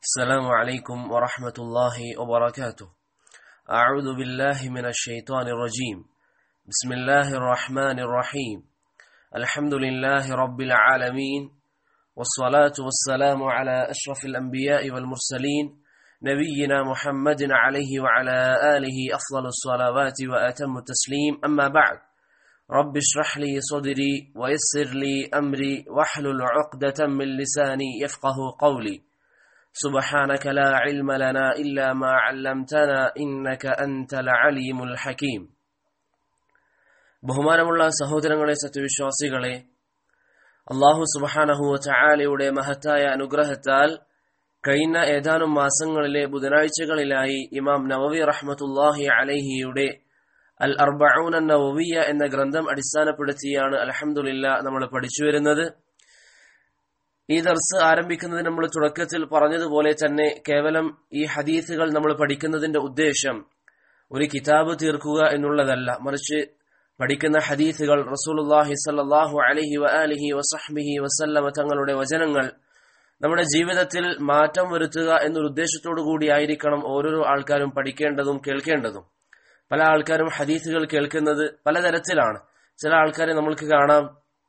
السلام عليكم ورحمة الله وبركاته أعوذ بالله من الشيطان الرجيم بسم الله الرحمن الرحيم الحمد لله رب العالمين والصلاة والسلام على أشرف الأنبياء والمرسلين نبينا محمد عليه وعلى آله أفضل الصلوات وأتم التسليم أما بعد رب اشرح لي صدري ويسر لي أمري واحلل عقدة من لساني يفقه قولي سبحانك لا علم لنا إلا ما علمتنا إنك أنت العليم الحكيم ബഹുമാനമുള്ള സഹോദരങ്ങളെ സത്യവിശ്വാസികളെ അള്ളാഹു സുബഹാനഹുവ ചായാലയുടെ മഹത്തായ അനുഗ്രഹത്താൽ കഴിഞ്ഞ ഏതാനും മാസങ്ങളിലെ ബുധനാഴ്ചകളിലായി ഇമാം നവവി റഹ്മത്തുല്ലാഹി അലഹിയുടെ അൽ അർബഊൻ നവവിയ എന്ന ഗ്രന്ഥം അടിസ്ഥാനപ്പെടുത്തിയാണ് അലഹമുല്ല നമ്മൾ പഠിച്ചു വരുന്നത് ഈ ദർസ് ആരംഭിക്കുന്നതിന് നമ്മൾ തുടക്കത്തിൽ പറഞ്ഞതുപോലെ തന്നെ കേവലം ഈ ഹദീസുകൾ നമ്മൾ പഠിക്കുന്നതിന്റെ ഉദ്ദേശം ഒരു കിതാബ് തീർക്കുക എന്നുള്ളതല്ല മറിച്ച് പഠിക്കുന്ന ഹദീസുകൾ റസൂലുല്ലാഹി സല്ലാഹു അലഹി വ അലിഹി വസഹ്മിഹി വസല്ലമ തങ്ങളുടെ വചനങ്ങൾ നമ്മുടെ ജീവിതത്തിൽ മാറ്റം വരുത്തുക എന്നൊരു ഉദ്ദേശത്തോടു കൂടിയായിരിക്കണം ഓരോരോ ആൾക്കാരും പഠിക്കേണ്ടതും കേൾക്കേണ്ടതും പല ആൾക്കാരും ഹദീസുകൾ കേൾക്കുന്നത് പലതരത്തിലാണ് ചില ആൾക്കാരെ നമ്മൾക്ക് കാണാം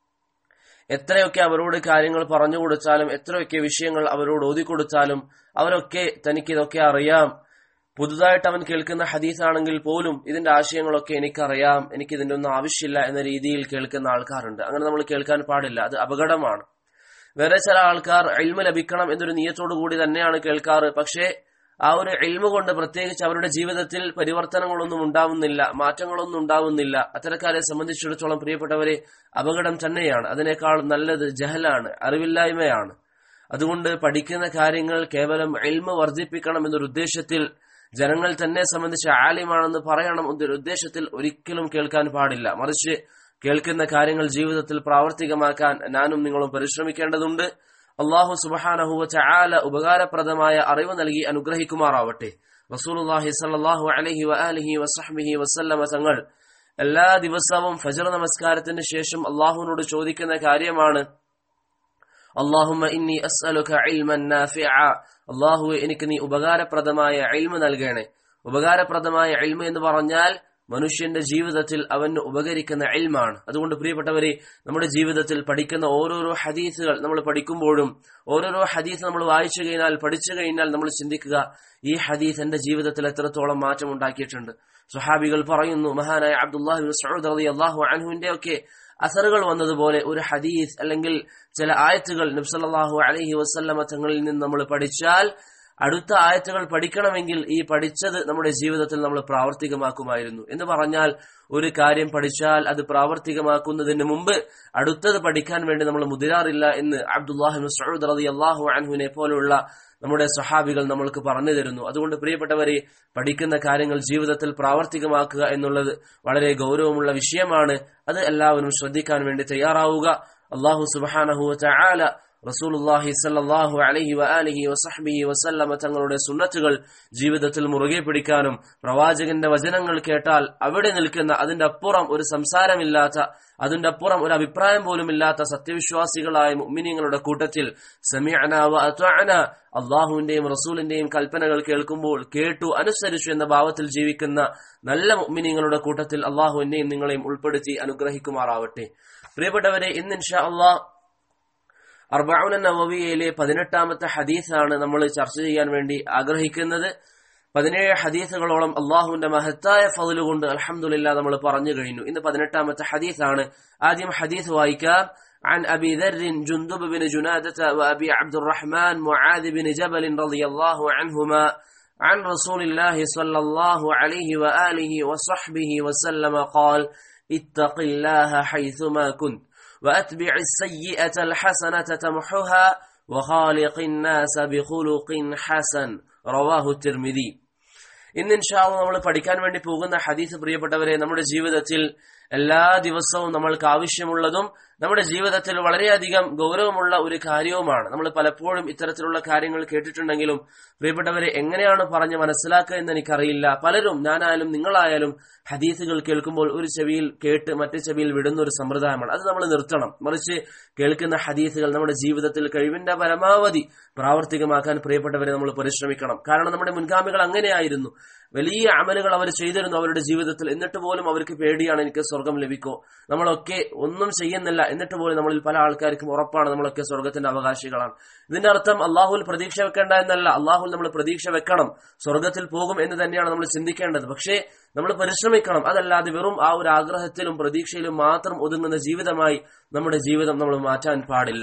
എത്രയൊക്കെ അവരോട് കാര്യങ്ങൾ പറഞ്ഞു കൊടുത്താലും എത്രയൊക്കെ വിഷയങ്ങൾ അവരോട് ഓതിക്കൊടുത്താലും അവരൊക്കെ തനിക്ക് ഇതൊക്കെ അറിയാം പുതുതായിട്ട് അവൻ കേൾക്കുന്ന ഹദീസാണെങ്കിൽ പോലും ഇതിന്റെ ആശയങ്ങളൊക്കെ എനിക്കറിയാം എനിക്ക് ഇതിന്റെ ഒന്നും ആവശ്യമില്ല എന്ന രീതിയിൽ കേൾക്കുന്ന ആൾക്കാരുണ്ട് അങ്ങനെ നമ്മൾ കേൾക്കാൻ പാടില്ല അത് അപകടമാണ് വേറെ ചില ആൾക്കാർ എൽമ ലഭിക്കണം എന്നൊരു നീയത്തോടു കൂടി തന്നെയാണ് കേൾക്കാറ് പക്ഷേ ആ ഒരു എൽമ കൊണ്ട് പ്രത്യേകിച്ച് അവരുടെ ജീവിതത്തിൽ പരിവർത്തനങ്ങളൊന്നും ഉണ്ടാവുന്നില്ല മാറ്റങ്ങളൊന്നും ഉണ്ടാവുന്നില്ല അത്തരക്കാരെ സംബന്ധിച്ചിടത്തോളം പ്രിയപ്പെട്ടവരെ അപകടം തന്നെയാണ് അതിനേക്കാൾ നല്ലത് ജഹലാണ് അറിവില്ലായ്മയാണ് അതുകൊണ്ട് പഠിക്കുന്ന കാര്യങ്ങൾ കേവലം എൽമ വർദ്ധിപ്പിക്കണം എന്നൊരു ഉദ്ദേശത്തിൽ ജനങ്ങൾ തന്നെ സംബന്ധിച്ച് ആലിമാണെന്ന് പറയണം എന്നൊരു ഉദ്ദേശത്തിൽ ഒരിക്കലും കേൾക്കാൻ പാടില്ല മറിച്ച് കേൾക്കുന്ന കാര്യങ്ങൾ ജീവിതത്തിൽ പ്രാവർത്തികമാക്കാൻ ഞാനും നിങ്ങളും പരിശ്രമിക്കേണ്ടതുണ്ട് അള്ളാഹു സുബഹാനഹുവ ചാല ഉപകാരപ്രദമായ അറിവ് നൽകി അനുഗ്രഹിക്കുമാറാവട്ടെ റസൂലുല്ലാഹി സല്ലാഹു അലഹി വ അലഹി വസഹ്മിഹി വസല്ലമ തങ്ങൾ എല്ലാ ദിവസവും ഫജർ നമസ്കാരത്തിന് ശേഷം അള്ളാഹുവിനോട് ചോദിക്കുന്ന കാര്യമാണ് അള്ളാഹുമ്മ ഇന്നി അസ്അലുക ഇൽമൻ നാഫിഅ അള്ളാഹുവെ എനിക്ക് നീ ഉപകാരപ്രദമായ ഇൽമ നൽകണേ ഉപകാരപ്രദമായ ഇൽമ എന്ന് പറഞ്ഞാൽ മനുഷ്യന്റെ ജീവിതത്തിൽ അവന് ഉപകരിക്കുന്ന എൽമാണ് അതുകൊണ്ട് പ്രിയപ്പെട്ടവരെ നമ്മുടെ ജീവിതത്തിൽ പഠിക്കുന്ന ഓരോരോ ഹദീസുകൾ നമ്മൾ പഠിക്കുമ്പോഴും ഓരോരോ ഹദീസ് നമ്മൾ വായിച്ചു കഴിഞ്ഞാൽ പഠിച്ചു കഴിഞ്ഞാൽ നമ്മൾ ചിന്തിക്കുക ഈ ഹദീസ് എന്റെ ജീവിതത്തിൽ എത്രത്തോളം മാറ്റം ഉണ്ടാക്കിയിട്ടുണ്ട് സുഹാബികൾ പറയുന്നു മഹാനായ അബ്ദുല്ലാഹി സൗദ് അലി അള്ളാഹു അൻഹുവിന്റെ ഒക്കെ അസറുകൾ വന്നതുപോലെ ഒരു ഹദീസ് അല്ലെങ്കിൽ ചില ആയത്തുകൾ നബ്സല്ലാഹു അലഹി വസ്ല്ലമ തങ്ങളിൽ നിന്ന് നമ്മൾ പഠിച്ചാൽ അടുത്ത ആയത്തുകൾ പഠിക്കണമെങ്കിൽ ഈ പഠിച്ചത് നമ്മുടെ ജീവിതത്തിൽ നമ്മൾ പ്രാവർത്തികമാക്കുമായിരുന്നു എന്ന് പറഞ്ഞാൽ ഒരു കാര്യം പഠിച്ചാൽ അത് പ്രാവർത്തികമാക്കുന്നതിന് മുമ്പ് അടുത്തത് പഠിക്കാൻ വേണ്ടി നമ്മൾ മുതിരാറില്ല എന്ന് അബ്ദുല്ലാഹി മസൂദ് റതി അള്ളാഹു അൻഹുവിനെ പോലുള്ള നമ്മുടെ സഹാബികൾ നമ്മൾക്ക് പറഞ്ഞു തരുന്നു അതുകൊണ്ട് പ്രിയപ്പെട്ടവരെ പഠിക്കുന്ന കാര്യങ്ങൾ ജീവിതത്തിൽ പ്രാവർത്തികമാക്കുക എന്നുള്ളത് വളരെ ഗൗരവമുള്ള വിഷയമാണ് അത് എല്ലാവരും ശ്രദ്ധിക്കാൻ വേണ്ടി തയ്യാറാവുക അള്ളാഹു സുബാനഹു ചാല റസൂലുല്ലാഹി സല്ലാഹു അലഹി വ അലഹി വസഹ്ബിഹി വസല്ലമ തങ്ങളുടെ സുന്നത്തുകൾ ജീവിതത്തിൽ മുറുകെ പിടിക്കാനും പ്രവാചകന്റെ വചനങ്ങൾ കേട്ടാൽ അവിടെ നിൽക്കുന്ന അതിന്റെ അപ്പുറം ഒരു സംസാരമില്ലാത്ത അതിന്റെ അപ്പുറം ഒരു അഭിപ്രായം പോലും ഇല്ലാത്ത സത്യവിശ്വാസികളായ മുഅ്മിനീങ്ങളുടെ കൂട്ടത്തിൽ അള്ളാഹുവിന്റെയും റസൂലിന്റെയും കൽപ്പനകൾ കേൾക്കുമ്പോൾ കേട്ടു അനുസരിച്ചു എന്ന ഭാവത്തിൽ ജീവിക്കുന്ന നല്ല മുഅ്മിനീങ്ങളുടെ കൂട്ടത്തിൽ അള്ളാഹു എന്നെയും നിങ്ങളെയും ഉൾപ്പെടുത്തി അനുഗ്രഹിക്കുമാറാവട്ടെ പ്രിയപ്പെട്ടവരെ ഇന്ന് ഇൻഷാ അള്ളാഹ് അർബൌന നവവിയയിലെ പതിനെട്ടാമത്തെ ഹദീസാണ് നമ്മൾ ചർച്ച ചെയ്യാൻ വേണ്ടി ആഗ്രഹിക്കുന്നത് പതിനേഴ് ഹദീസുകളോളം അള്ളാഹുവിന്റെ മഹത്തായ ഫതില് കൊണ്ട് അലഹമുല്ല നമ്മൾ പറഞ്ഞു കഴിഞ്ഞു ഇന്ന് പതിനെട്ടാമത്തെ ഹദീസാണ് ആദ്യം ഹദീസ് വായിക്കാം عن أبي ذر جندب بن جنادة وأبي عبد الرحمن معاذ بن جبل رضي الله عنهما عن رسول الله صلى الله عليه وآله وصحبه وسلم قال اتق الله حيثما كنت وأتبع السيئة الحسنة تمحها وخالق الناس بخلق حسن رواه الترمذي ഇന്ന് ഇൻഷാല് നമ്മൾ പഠിക്കാൻ വേണ്ടി പോകുന്ന ഹദീസ് പ്രിയപ്പെട്ടവരെ നമ്മുടെ ജീവിതത്തിൽ എല്ലാ ദിവസവും നമ്മൾക്ക് ആവശ്യമുള്ളതും നമ്മുടെ ജീവിതത്തിൽ വളരെയധികം ഗൗരവമുള്ള ഒരു കാര്യവുമാണ് നമ്മൾ പലപ്പോഴും ഇത്തരത്തിലുള്ള കാര്യങ്ങൾ കേട്ടിട്ടുണ്ടെങ്കിലും പ്രിയപ്പെട്ടവരെ എങ്ങനെയാണ് പറഞ്ഞ് മനസ്സിലാക്കുക എന്ന് എനിക്കറിയില്ല പലരും ഞാനായാലും നിങ്ങളായാലും ഹദീസുകൾ കേൾക്കുമ്പോൾ ഒരു ചെവിയിൽ കേട്ട് മറ്റേ ചെവിയിൽ വിടുന്ന ഒരു സമ്പ്രദായമാണ് അത് നമ്മൾ നിർത്തണം മറിച്ച് കേൾക്കുന്ന ഹദീസുകൾ നമ്മുടെ ജീവിതത്തിൽ കഴിവിന്റെ പരമാവധി പ്രാവർത്തികമാക്കാൻ പ്രിയപ്പെട്ടവരെ നമ്മൾ പരിശ്രമിക്കണം കാരണം നമ്മുടെ മുൻഗാമികൾ അങ്ങനെയായിരുന്നു വലിയ അമലുകൾ അവർ ചെയ്തിരുന്നു അവരുടെ ജീവിതത്തിൽ എന്നിട്ട് പോലും അവർക്ക് പേടിയാണ് എനിക്ക് സ്വർഗം ലഭിക്കോ നമ്മളൊക്കെ ഒന്നും ചെയ്യുന്നില്ല എന്നിട്ട് പോലും നമ്മളിൽ പല ആൾക്കാർക്കും ഉറപ്പാണ് നമ്മളൊക്കെ സ്വർഗത്തിന്റെ അവകാശികളാണ് ഇതിന്റെ അർത്ഥം അള്ളാഹുൽ പ്രതീക്ഷ വെക്കേണ്ട എന്നല്ല അള്ളാഹുൽ നമ്മൾ പ്രതീക്ഷ വെക്കണം സ്വർഗത്തിൽ പോകും എന്ന് തന്നെയാണ് നമ്മൾ ചിന്തിക്കേണ്ടത് പക്ഷേ നമ്മൾ പരിശ്രമിക്കണം അതല്ലാതെ വെറും ആ ഒരു ആഗ്രഹത്തിലും പ്രതീക്ഷയിലും മാത്രം ഒതുങ്ങുന്ന ജീവിതമായി നമ്മുടെ ജീവിതം നമ്മൾ മാറ്റാൻ പാടില്ല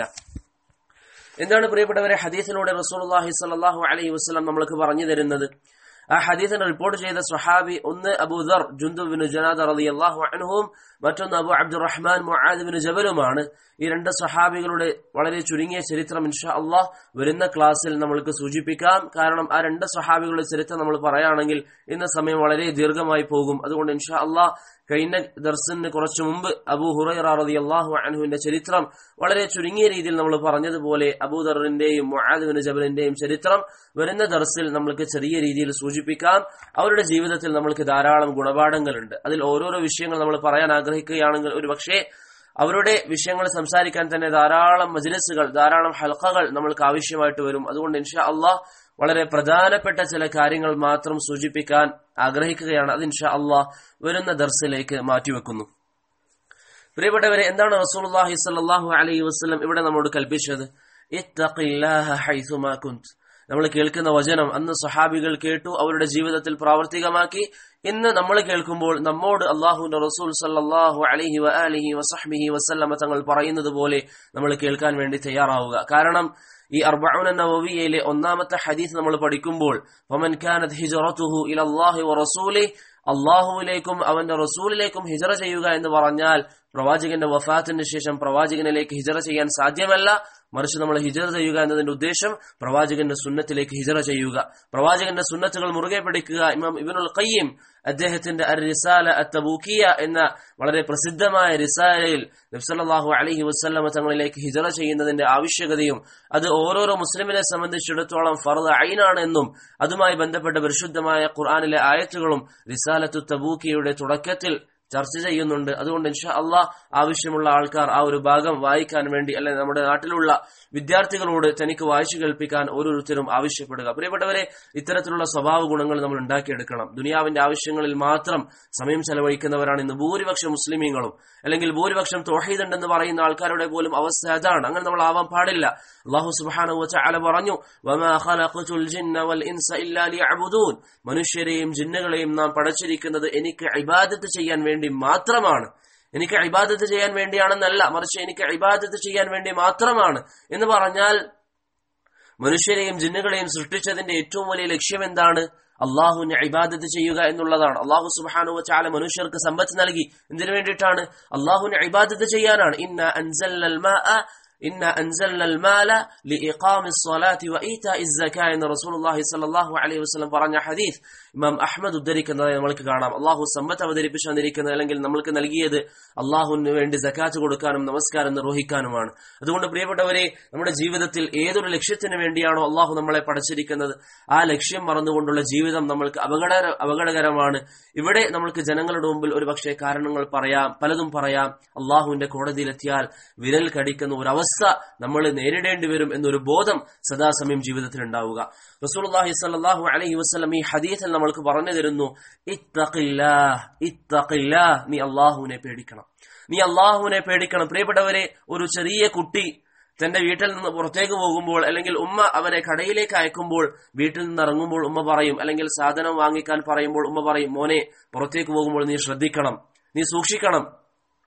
എന്താണ് പ്രിയപ്പെട്ടവരെ ഹദീസിലൂടെ റസൂലുള്ളാഹി സ്വല്ലല്ലാഹു അലൈഹി വസല്ലം നമ്മൾക്ക് പറഞ്ഞു തരുന്നത് ആ ഹദീസിനെ റിപ്പോർട്ട് ചെയ്ത സ്വഹാബി ഒന്ന് അബൂദർ ജുന്ദുബിൻ ജനാദ റളിയല്ലാഹു അൻഹും മറ്റൊന്ന് അബു അബ്ദുറഹ്മാൻ മുആദ് ബിൻ ജബലുമാണ് ഈ രണ്ട് സഹാബികളുടെ വളരെ ചുരുങ്ങിയ ചരിത്രം ഇൻഷാ അള്ളാഹ് വരുന്ന ക്ലാസ്സിൽ നമ്മൾക്ക് സൂചിപ്പിക്കാം കാരണം ആ രണ്ട് സഹാബികളുടെ ചരിത്രം നമ്മൾ പറയുകയാണെങ്കിൽ ഇന്ന സമയം വളരെ ദീർഘമായി പോകും അതുകൊണ്ട് ഇൻഷാ അള്ളാഹ് കഴിഞ്ഞ ദർശന് കുറച്ചു മുമ്പ് അബു ഹുറൈറ റളിയല്ലാഹു അൻഹുവിന്റെ ചരിത്രം വളരെ ചുരുങ്ങിയ രീതിയിൽ നമ്മൾ പറഞ്ഞതുപോലെ അബൂദറിന്റെയും മുആദ് ജബലിന്റെയും ചരിത്രം വരുന്ന ദർസിൽ നമ്മൾക്ക് ചെറിയ രീതിയിൽ സൂചിപ്പിക്കാം അവരുടെ ജീവിതത്തിൽ നമ്മൾക്ക് ധാരാളം ഗുണപാഠങ്ങളുണ്ട് അതിൽ ഓരോരോ വിഷയങ്ങൾ നമ്മൾ പറയാൻ ആഗ്രഹിക്കുകയാണെങ്കിൽ ഒരു പക്ഷേ അവരുടെ വിഷയങ്ങൾ സംസാരിക്കാൻ തന്നെ ധാരാളം മജ്ലിസുകൾ ധാരാളം ഹൽക്കകൾ നമ്മൾക്ക് ആവശ്യമായിട്ട് വരും അതുകൊണ്ട് ഇൻഷാ അള്ളാഹ് വളരെ പ്രധാനപ്പെട്ട ചില കാര്യങ്ങൾ മാത്രം സൂചിപ്പിക്കാൻ ആഗ്രഹിക്കുകയാണ് അത് ഇൻഷാ അള്ളാഹ് വരുന്ന ദർസിലേക്ക് മാറ്റിവെക്കുന്നു പ്രിയപ്പെട്ടവരെ എന്താണ് റസൂലുള്ളാഹി സ്വല്ലല്ലാഹു അലൈഹി വസല്ലം ഇവിടെ നമ്മോട് കൽപ്പിച്ചത് ഇത്തഖില്ലാഹ ഹൈസുമാ കുന്ത് നമ്മൾ കേൾക്കുന്ന വചനം അന്ന് സഹാബികൾ കേട്ടു അവരുടെ ജീവിതത്തിൽ പ്രാവർത്തികമാക്കി ഇന്ന് നമ്മൾ കേൾക്കുമ്പോൾ നമ്മോട് അള്ളാഹുന്റെ റസൂൽ സല്ലാഹു അലഹി വ അലിഹി വസഹ്മിഹി വസല്ലമ തങ്ങൾ പറയുന്നത് പോലെ നമ്മൾ കേൾക്കാൻ വേണ്ടി തയ്യാറാവുക കാരണം ഈ അർബഉന നവവിയയിലെ ഒന്നാമത്തെ ഹദീസ് നമ്മൾ പഠിക്കുമ്പോൾ ഫമൻ കാനത് ഹിജ്റതുഹു ഇലല്ലാഹി വറസൂലിഹി അള്ളാഹുവിലേക്കും അവന്റെ റസൂലിലേക്കും ഹിജറ ചെയ്യുക എന്ന് പറഞ്ഞാൽ പ്രവാചകന്റെ വഫാത്തിന് ശേഷം പ്രവാചകനിലേക്ക് ഹിജറ ചെയ്യാൻ സാധ്യമല്ല മറിച്ച് നമ്മൾ ഹിജറ ചെയ്യുക എന്നതിന്റെ ഉദ്ദേശം പ്രവാചകന്റെ സുന്നത്തിലേക്ക് ഹിജറ ചെയ്യുക പ്രവാചകന്റെ സുന്നത്തുകൾ മുറുകെ പിടിക്കുക ഇമാം ഇബിനുൽ ഖയ്യം അദ്ദേഹത്തിന്റെ അർ റിസാല അത്തബൂക്കിയ എന്ന വളരെ പ്രസിദ്ധമായ റിസാലയിൽ നബ്സല്ലാഹു അലഹി വസ്ല്ലമ തങ്ങളിലേക്ക് ഹിജറ ചെയ്യുന്നതിന്റെ ആവശ്യകതയും അത് ഓരോരോ മുസ്ലിമിനെ സംബന്ധിച്ചിടത്തോളം ഫർദ് ഐനാണ് എന്നും അതുമായി ബന്ധപ്പെട്ട പരിശുദ്ധമായ ഖുർആാനിലെ ആയത്തുകളും റിസാലത്തു തബൂക്കിയുടെ തുടക്കത്തിൽ ചർച്ച ചെയ്യുന്നുണ്ട് അതുകൊണ്ട് ഇൻഷാ അള്ളാഹ് ആവശ്യമുള്ള ആൾക്കാർ ആ ഒരു ഭാഗം വായിക്കാൻ വേണ്ടി അല്ലെ നമ്മുടെ നാട്ടിലുള്ള വിദ്യാർത്ഥികളോട് തനിക്ക് വായിച്ചു കേൾപ്പിക്കാൻ ഓരോരുത്തരും ആവശ്യപ്പെടുക പ്രിയപ്പെട്ടവരെ ഇത്തരത്തിലുള്ള സ്വഭാവ ഗുണങ്ങൾ നമ്മൾ ഉണ്ടാക്കിയെടുക്കണം ദുനിയാവിന്റെ ആവശ്യങ്ങളിൽ മാത്രം സമയം ചെലവഴിക്കുന്നവരാണ് ഇന്ന് ഭൂരിപക്ഷം മുസ്ലിമീങ്ങളും അല്ലെങ്കിൽ ഭൂരിപക്ഷം തൊഹീദ് ഉണ്ടെന്ന് പറയുന്ന ആൾക്കാരുടെ പോലും അവസ്ഥ അതാണ് അങ്ങനെ നമ്മൾ ആവാൻ പാടില്ല അള്ളാഹു സുബ്ഹാനഹു വതആല പറഞ്ഞു വമാ ഖലഖതുൽ ജിന്ന വൽ ഇൻസ ഇല്ലാ ലിയഅബുദൂൻ മനുഷ്യരെയും ജിന്നുകളെയും നാം പടച്ചിരിക്കുന്നത് എനിക്ക് ഇബാദത്ത് ചെയ്യാൻ വേണ്ടി മാത്രമാണ് എനിക്ക് ഇബാദത്ത് ചെയ്യാൻ വേണ്ടിയാണെന്നല്ല മറിച്ച് എനിക്ക് ഇബാദത്ത് ചെയ്യാൻ വേണ്ടി മാത്രമാണ് എന്ന് പറഞ്ഞാൽ മനുഷ്യരെയും ജിന്നുകളെയും സൃഷ്ടിച്ചതിന്റെ ഏറ്റവും വലിയ ലക്ഷ്യം എന്താണ് അള്ളാഹുവിനെ ഇബാദത്ത് ചെയ്യുക എന്നുള്ളതാണ് അള്ളാഹു സുബാനു ചാല മനുഷ്യർക്ക് സമ്പത്ത് നൽകി എന്തിനു വേണ്ടിയിട്ടാണ് അള്ളാഹുവിനെ ഇബാദത്ത് ചെയ്യാനാണ് ഇന്ന അൻസൽ ഇന്ന അൻസൽനൽ മാല ലിഇഖാമി സ്വലാത്തി വഈതാഇ الزكاة എന്ന് റസൂലുള്ളാഹി സ്വല്ലല്ലാഹു അലൈഹി വസല്ലം പറഞ്ഞ ഹദീസ് ഇമാം അഹ്മദ് ഉദ്ധരിക്കുന്നത് നമ്മൾക്ക് കാണാം അള്ളാഹു സമ്പത്ത് അവതരിപ്പിച്ചു തന്നിരിക്കുന്നത് അല്ലെങ്കിൽ നമ്മൾക്ക് നൽകിയത് അള്ളാഹുവിന് വേണ്ടി സക്കാത്ത് കൊടുക്കാനും നമസ്കാരം നിർവഹിക്കാനുമാണ് അതുകൊണ്ട് പ്രിയപ്പെട്ടവരെ നമ്മുടെ ജീവിതത്തിൽ ഏതൊരു ലക്ഷ്യത്തിന് വേണ്ടിയാണോ അള്ളാഹു നമ്മളെ പടച്ചിരിക്കുന്നത് ആ ലക്ഷ്യം മറന്നുകൊണ്ടുള്ള ജീവിതം നമ്മൾക്ക് അപകട അപകടകരമാണ് ഇവിടെ നമ്മൾക്ക് ജനങ്ങളുടെ മുമ്പിൽ ഒരു പക്ഷേ കാരണങ്ങൾ പറയാം പലതും പറയാം അള്ളാഹുവിന്റെ കോടതിയിലെത്തിയാൽ വിരൽ കടിക്കുന്ന ഒരു അവസ്ഥ നമ്മൾ നേരിടേണ്ടി വരും എന്നൊരു ബോധം സദാസമയം ജീവിതത്തിൽ ഉണ്ടാവുക റസൂലുള്ളാഹി സ്വല്ലല്ലാഹു അലൈഹി വസല്ലം ഈ ഹദീസിൽ നമ്മൾക്ക് പറഞ്ഞു തരുന്നു ഇത്തഖില്ലാഹ് ഇത്തഖില്ലാഹ് നീ അള്ളാഹുവിനെ പേടിക്കണം നീ അള്ളാഹുവിനെ പേടിക്കണം പ്രിയപ്പെട്ടവരെ ഒരു ചെറിയ കുട്ടി തന്റെ വീട്ടിൽ നിന്ന് പുറത്തേക്ക് പോകുമ്പോൾ അല്ലെങ്കിൽ ഉമ്മ അവനെ കടയിലേക്ക് അയക്കുമ്പോൾ വീട്ടിൽ നിന്ന് ഇറങ്ങുമ്പോൾ ഉമ്മ പറയും അല്ലെങ്കിൽ സാധനം വാങ്ങിക്കാൻ പറയുമ്പോൾ ഉമ്മ പറയും മോനെ പുറത്തേക്ക് പോകുമ്പോൾ നീ ശ്രദ്ധിക്കണം നീ സൂക്ഷിക്കണം